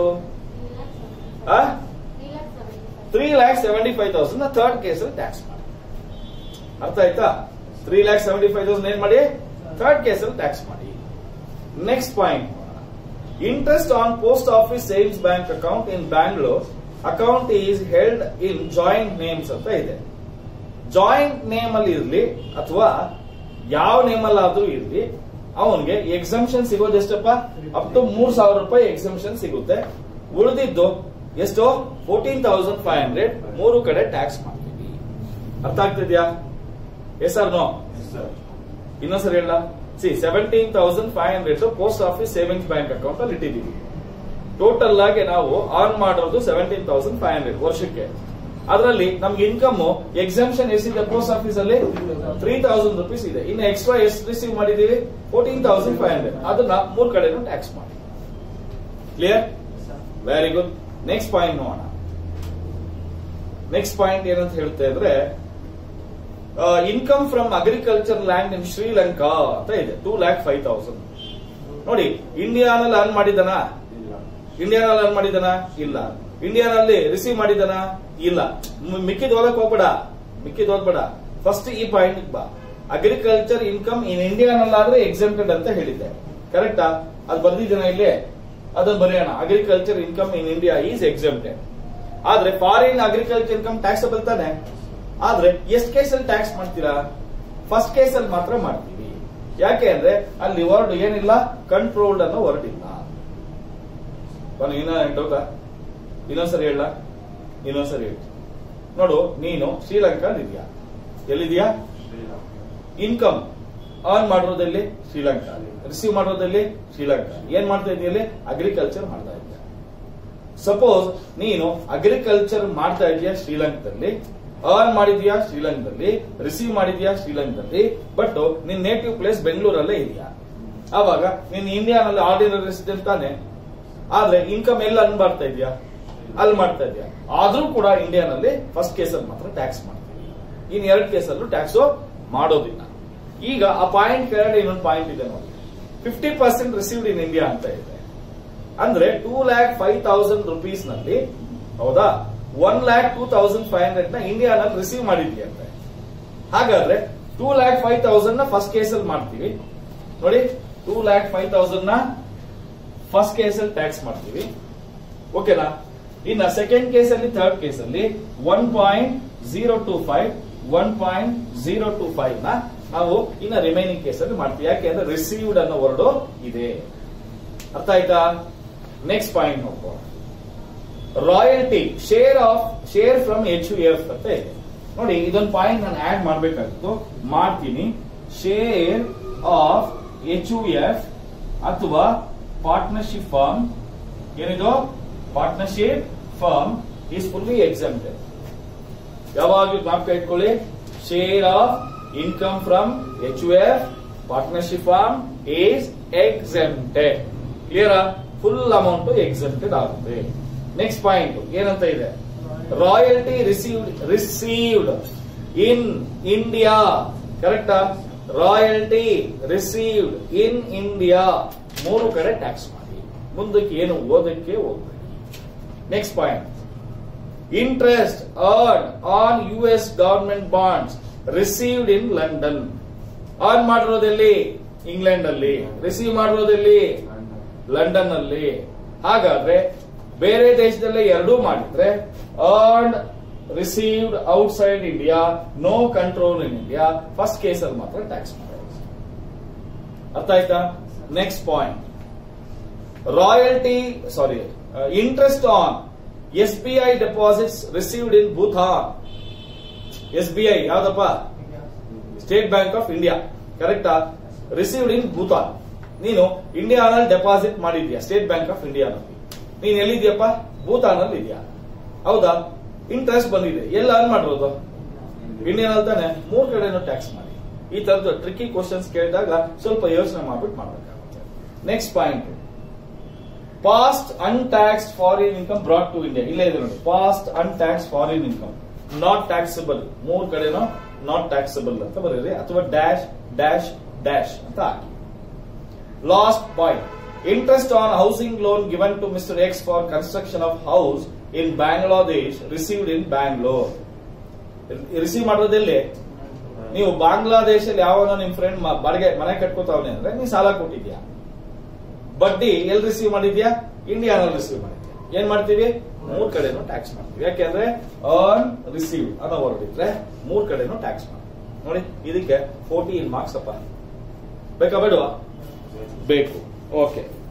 three lakh seventy five thousand third case ಅಲ್ಲಿ ಟ್ಯಾಕ್ಸ್ ಮಾಡಿ ಅರ್ಥ ಆಯ್ತಾ three lakh seventy five thousand ಏನ್ ಮಾಡಿ ಥರ್ಡ್ ಕೇಸ್ ಅಲ್ಲಿ ಟ್ಯಾಕ್ಸ್ ಮಾಡಿ next point interest on post office savings bank account in Bangalore account is held in joint names ಅಂತ ಇದೆ ಜಾಯಿಂಟ್ ನೇಮ್ ಅಲ್ಲಿ ಇರ್ಲಿ ಅಥವಾ ಯಾವ ನೇಮ್ ಅಲ್ಲಾದ್ರೂ ಇರ್ಲಿ ಅವನಿಗೆ ಎಕ್ಸಂಪ್ಷನ್ ಸಿಗೋದು ಎಷ್ಟಪ್ಪ ಅಪ್ ಟು ಮೂರ್ ಸಾವಿರ ರೂಪಾಯಿ ಎಕ್ಸಂಪ್ಷನ್ ಸಿಗುತ್ತೆ ಉಳಿದಿದ್ದು ಎಷ್ಟು ಫೋರ್ಟೀನ್ ತೌಸಂಡ್ ಫೈವ್ ಹಂಡ್ರೆಡ್ ಮೂರು ಕಡೆ ಟ್ಯಾಕ್ಸ್ ಮಾಡ್ತೀವಿ ಅರ್ಥ ಆಗ್ತಿದ್ಯಾ ಎಸ್ ಆರ್ ನೋ ಸರ್ ಇನ್ನೊಂದ್ಸರಿ ಹೇಳ ಸಿ seventeen thousand five hundred post office savings bank account ಅಲ್ಲಿ ಇಟ್ಟಿದ್ದೀವಿ ಟೋಟಲ್ ಆಗಿ ನಾವು ಆನ್ ಮಾಡಿರೋದು ಸೆವೆಂಟೀನ್ ತೌಸಂಡ್ ಫೈವ್ ಹಂಡ್ರೆಡ್ ವರ್ಷಕ್ಕೆ ಅದರಲ್ಲಿ ನಮ್ಗೆ ಇನ್ಕಮ್ ಎಕ್ಸಾಮ್ಷನ್ ಎಷ್ಟಿದೆ ಪೋಸ್ಟ್ ಆಫೀಸ್ ಅಲ್ಲಿ ತ್ರೀ ತೌಸಂಡ್ ರುಪೀಸ್ ಇದೆ ಇನ್ನು ಎಕ್ಸ್ಟ್ರಾ ಎಷ್ಟು ರಿಸೀವ್ ಮಾಡಿದೀವಿ ಫೋರ್ಟೀನ್ ತೌಸಂಡ್ ಫೈವ್ ಹಂಡ್ರೆಡ್ ಅದನ್ನ ಮೂರ್ ಕಡೆನೂ ಟ್ಯಾಕ್ಸ್ ಮಾಡಿ clear very good next point ನೋಡೋಣ ನೆಕ್ಸ್ಟ್ ಪಾಯಿಂಟ್ ಏನಂತ ಹೇಳ್ತಾ ಇದ್ರೆ income from agriculture land in Sri Lanka ಅಂತ ಇದೆ ಟೂ ಲ್ಯಾಕ್ ಫೈವ್ ತೌಸಂಡ್ ನೋಡಿ ಇಂಡಿಯಾನಲ್ಲಿ ಅರ್ನ್ ಮಾಡಿದನ ಇಲ್ಲ ಇಂಡಿಯಾನಲ್ಲಿ ಅರ್ನ್ ಮಾಡಿದನ ಇಲ್ಲ ಇಂಡಿಯಾನಲ್ಲಿ ರಿಸೀವ್ ಮಾಡಿದನ ಇಲ್ಲ ಮ್- ಮಿಕ್ಕಿದ್ ಓದಕ್ ಹೋಗ್ಬೇಡ ಮಿಕ್ಕಿದ್ ಓದ್ಬೇಡ ಫಸ್ಟ್ ಈ ಪಾಯಿಂಟ್ ಬಾ ಅಗ್ರಿಕಲ್ಚರ್ ಇನ್ಕಮ್ ಇನ್ ಇಂಡಿಯಾನಲ್ಲಾದ್ರೆ ಎಕ್ಸೆಂಪ್ಟೆಡ್ ಅಂತ ಹೇಳಿದ್ದೆ ಕರೆಕ್ಟಾ ಅದು ಬರ್ದಿದ್ದೀನ ಇಲ್ಲಿ ಅದನ್ನ ಬರೆಯೋಣ agriculture income in India is exempted ಆದ್ರೆ ಫಾರಿನ್ ಅಗ್ರಿಕಲ್ಚರ್ ಇನ್ಕಮ್ ಟ್ಯಾಕ್ಸಬಲ್ ತಾನೆ ಆದ್ರೆ ಎಷ್ಟ್ ಕೇಸಲ್ಲಿ ಟ್ಯಾಕ್ಸ್ ಮಾಡ್ತೀರಾ ಫಸ್ಟ್ ಕೇಸಲ್ಲಿ ಮಾತ್ರ ಮಾಡ್ತೀವಿ ಯಾಕೆ ಅಂದ್ರೆ ಅಲ್ಲಿ ವರ್ಡ್ ಏನಿಲ್ಲ ಕಂಟ್ರೋಲ್ಡ್ ಅನ್ನೋ ವರ್ಡ್ ಇಲ್ಲ ಬನ್ನಿ ಇನ್ನ ಡೌಟಾ ಇನ್ನೊಂದ್ಸರಿ ಹೇಳ ಇನ್ನೊಂದ್ಸರಿ ಹೇಳಿ ನೋಡು ನೀನು ಶ್ರೀಲಂಕಾ ಇದೆಯಾ ಎಲ್ಲಿದ್ಯಾ ಶ್ರೀರಾಮ್ ಇನ್ಕಮ್ ಆನ್ ಮಾಡಿರೋದಲ್ಲಿ ಶ್ರೀಲಂಕಾ ರಿಸೀವ್ ಮಾಡಿರೋದಲ್ಲಿ ಶ್ರೀಲಂಕಾ ಏನ್ ಮಾಡ್ತಾ ಇದೆಯಲ್ಲಿ ಅಗ್ರಿಕಲ್ಚರ್ ಮಾಡ್ತಾ ಇದೆಯಾ ಸಪೋಸ್ ನೀನು ಅಗ್ರಿಕಲ್ಚರ್ ಮಾಡ್ತಾ ಇದೀಯಾ ಶ್ರೀಲಂಕಾದಲ್ಲಿ ಅರ್ನ್ ಮಾಡಿದ್ಯಾ ಶ್ರೀಲಂಕಾದಲ್ಲಿ ರಿಸೀವ್ ಮಾಡಿದ್ಯಾ ಶ್ರೀಲಂಕಾದಲ್ಲಿ ಬಟ್ ನಿನ್ ನೇಟಿವ್ ಪ್ಲೇಸ್ ಬೆಂಗಳೂರಲ್ಲೇ ಇದೆಯಾ ಆವಾಗ ನೀನ್ ಇಂಡಿಯಾನಲ್ಲಿ ಆರ್ಡಿನರಿ ರೆಸಿಡೆಂಟ್ ತಾನೆ ಆದ್ರೆ ಇನ್ಕಮ್ ಎಲ್ಲ ಅನ್ ಮಾಡ್ತಾ ಇದೆಯಾ ಅಲ್ಲಿ ಮಾಡ್ತಾ ಇದೆಯಾ ಆದ್ರೂ ಕೂಡ ಇಂಡಿಯಾನಲ್ಲಿ ಫಸ್ಟ್ ಕೇಸಲ್ಲಿ ಮಾತ್ರ ಟ್ಯಾಕ್ಸ್ ಮಾಡ್ತೀವಿ ಇನ್ ಎರಡ್ ಕೇಸಲ್ಲೂ ಟ್ಯಾಕ್ಸ್ ಮಾಡೋದಿಲ್ಲ ಈಗ ಆ ಪಾಯಿಂಟ್ ಕೆಳಗಡೆ ಇನ್ನೊಂದು ಪಾಯಿಂಟ್ ಇದೆ ನೋಡಿ fifty percent received in India ಅಂತ ಇದೆ ಅಂದ್ರೆ two lakh five thousand rupees ನಲ್ಲಿ ಹೌದಾ one lakh two thousand five hundred ನ ಇಂಡಿಯಾನಲ್ಲಿ ರಿಸೀವ್ ಮಾಡಿದ್ಯಂತೆ ಹಾಗಾದ್ರೆ ಟೂ ಲ್ಯಾಕ್ ಫೈವ್ ತೌಸಂಡ್ ನ ಫಸ್ಟ್ ಕೇಸಲ್ಲಿ ಮಾಡ್ತೀವಿ ನೋಡಿ ಟೂ ಲ್ಯಾಕ್ ಫೈವ್ ತೌಸಂಡ್ ನ ಫಸ್ಟ್ ಕೇಸಲ್ಲಿ ಟ್ಯಾಕ್ಸ್ ಮಾಡ್ತೀವಿ ಓಕೆನಾ ಇನ್ನ ಸೆಕೆಂಡ್ ಕೇಸಲ್ಲಿ ಥರ್ಡ್ ಕೇಸಲ್ಲಿ one point zero two five one point zero two five ನ ನಾವು ಇನ್ನ ರಿಮೈನಿಂಗ್ ಕೇಸಲ್ಲಿ ಮಾಡ್ತೀವಿ ಯಾಕೆ ಅಂದ್ರೆ ರಿಸೀವ್ಡ್ ಅನ್ನೋ ವರ್ಡ್ ಇದೆ ಅರ್ಥ ಆಯ್ತಾ ನೆಕ್ಸ್ಟ್ ಪಾಯಿಂಟ್ ನೋಡ್ಕೋ royalty share of share from H U F ಅಂತ ಇದೆ ನೋಡಿ ಇದೊಂದು ಪಾಯಿಂಟ್ ನಾನು ಆಡ್ ಮಾಡ್ಬೇಕಾಗಿತ್ತು ಮಾಡ್ತೀನಿ share of H U F ಅಥವಾ ಪಾರ್ಟ್ನರ್ಶಿಪ್ ಫರ್ಮ್ ಏನಿದು partnership firm is fully exempted ಯಾವಾಗಲೂ ಜ್ಞಾಪಕ ಇಟ್ಕೊಳ್ಳಿ share of income from H U F partnership firm is exempted clear full amount exempted ಆಗುತ್ತೆ ನೆಕ್ಸ್ಟ್ ಪಾಯಿಂಟ್ ಏನಂತ ಇದೆ royalty received received in India ಕರೆಕ್ಟಾ royalty received in India ಮೂರು ಕಡೆ tax ಮಾಡಿ ಮುಂದಕ್ಕೆ ಏನು ಓದಕ್ಕೆ ಹೋಗ್ಬೇಡಿ next point interest earn on U S government bonds received in London earn ಮಾಡಿರೋದೆಲ್ಲಿ ಇಂಗ್ಲೆಂಡ್ ಅಲ್ಲಿ ರಿಸೀವ್ ಮಾಡಿರೋದೆಲ್ಲಿ ಲಂಡನ್ ಅಲ್ಲಿ ಹಾಗಾದ್ರೆ ಬೇರೆ ದೇಶದಲ್ಲೇ ಎರಡೂ ಮಾಡಿದ್ರೆ earn received outside India no control in India first ಕೇಸಲ್ಲಿ ಮಾತ್ರ ಟ್ಯಾಕ್ಸ್ ಮಾಡೋದು ಅರ್ಥ ಆಯ್ತಾ next point royalty sorry interest on S B I deposits received in Bhutan S B I ಯಾವ್ದಪ್ಪ ಸ್ಟೇಟ್ ಬ್ಯಾಂಕ್ ಆಫ್ ಇಂಡಿಯಾ ಕರೆಕ್ಟಾ ರಿಸೀವ್ಡ್ ಇನ್ ಭೂತಾನ್ ನೀನು ಇಂಡಿಯಾನಲ್ಲಿ deposit ಮಾಡಿದ್ಯಾ ಸ್ಟೇಟ್ ಬ್ಯಾಂಕ್ ಆಫ್ ಇಂಡಿಯಾನಲ್ಲಿ ನೀನ್ ಎಲ್ಲಿದ್ಯಪ್ಪ ಭೂತಾನ್ ಅಲ್ಲಿ ಇದೆಯಾ ಹೌದಾ ಇಂಟ್ರೆಸ್ಟ್ ಬಂದಿದೆ ಎಲ್ಲ ಅರ್ನ್ ಮಾಡಿರೋದು ಇಂಡಿಯನ್ ಅಲ್ಲಿ ತಾನೆ ಮೂರ್ ಕಡೆನೂ ಟ್ಯಾಕ್ಸ್ ಮಾಡಿ ಈ ತರದ ಟ್ರಿಕ್ಕಿ ಕ್ವಶನ್ಸ್ ಕೇಳಿದಾಗ ಸ್ವಲ್ಪ ಯೋಚನೆ ಮಾಡ್ಬಿಟ್ಟು ಮಾಡ್ಬೇಕಾಗುತ್ತೆ next point past untaxed foreign income brought to India ಇಲ್ಲೇ ಇದೆ ನೋಡಿ past untaxed foreign income not taxable ಮೂರ್ ಕಡೆನೂ ನಾಟ್ ಟ್ಯಾಕ್ಸಬಲ್ ಅಂತ ಬರೀರಿ ಅಥವಾ ಡ್ಯಾಶ್ ಡ್ಯಾಶ್ ಡ್ಯಾಶ್ ಅಂತ ಹಾಕಿ last point interest on housing loan given to Mister X for construction of house in Bangladesh received in Bangalore receive ಮಾಡೋದೆಲ್ಲಿ ನೀವು ಬಾಂಗ್ಲಾದೇಶಲ್ಲಿ ಯಾವನೋ ನಿಮ್ ಫ್ರೆಂಡ್ ಬಾಡಿಗೆ ಮನೆ ಕಟ್ಕೋತಾವನೆ ಅಂದ್ರೆ ನೀ ಸಾಲ ಕೊಟ್ಟಿದ್ಯಾ ಬಡ್ಡಿ ಎಲ್ಲಿ ರಿಸೀವ್ ಮಾಡಿದ್ಯಾ ಇಂಡಿಯಾನಲ್ಲಿ ರಿಸೀವ್ ಮಾಡಿದ್ಯಾ ಏನ್ ಮಾಡ್ತೀವಿ ಮೂರ್ ಕಡೆನೂ ಟ್ಯಾಕ್ಸ್ ಮಾಡ್ತೀವಿ ಯಾಕೆಂದ್ರೆ ಅರ್ನ್ ರಿಸೀವ್ ಅನ್ನೋ ವರ್ಡ್ ಇದ್ರೆ ಮೂರ್ ಕಡೆನೂ ಟ್ಯಾಕ್ಸ್ ಮಾಡ್ತೀವಿ ನೋಡಿ ಇದಕ್ಕೆ ಫೋರ್ಟೀನ್ ಮಾರ್ಕ್ಸ್ ಅಪ್ಪ ಬೇಕಾ ಬೇಡವಾ ಬೇಕು ಓಕೆ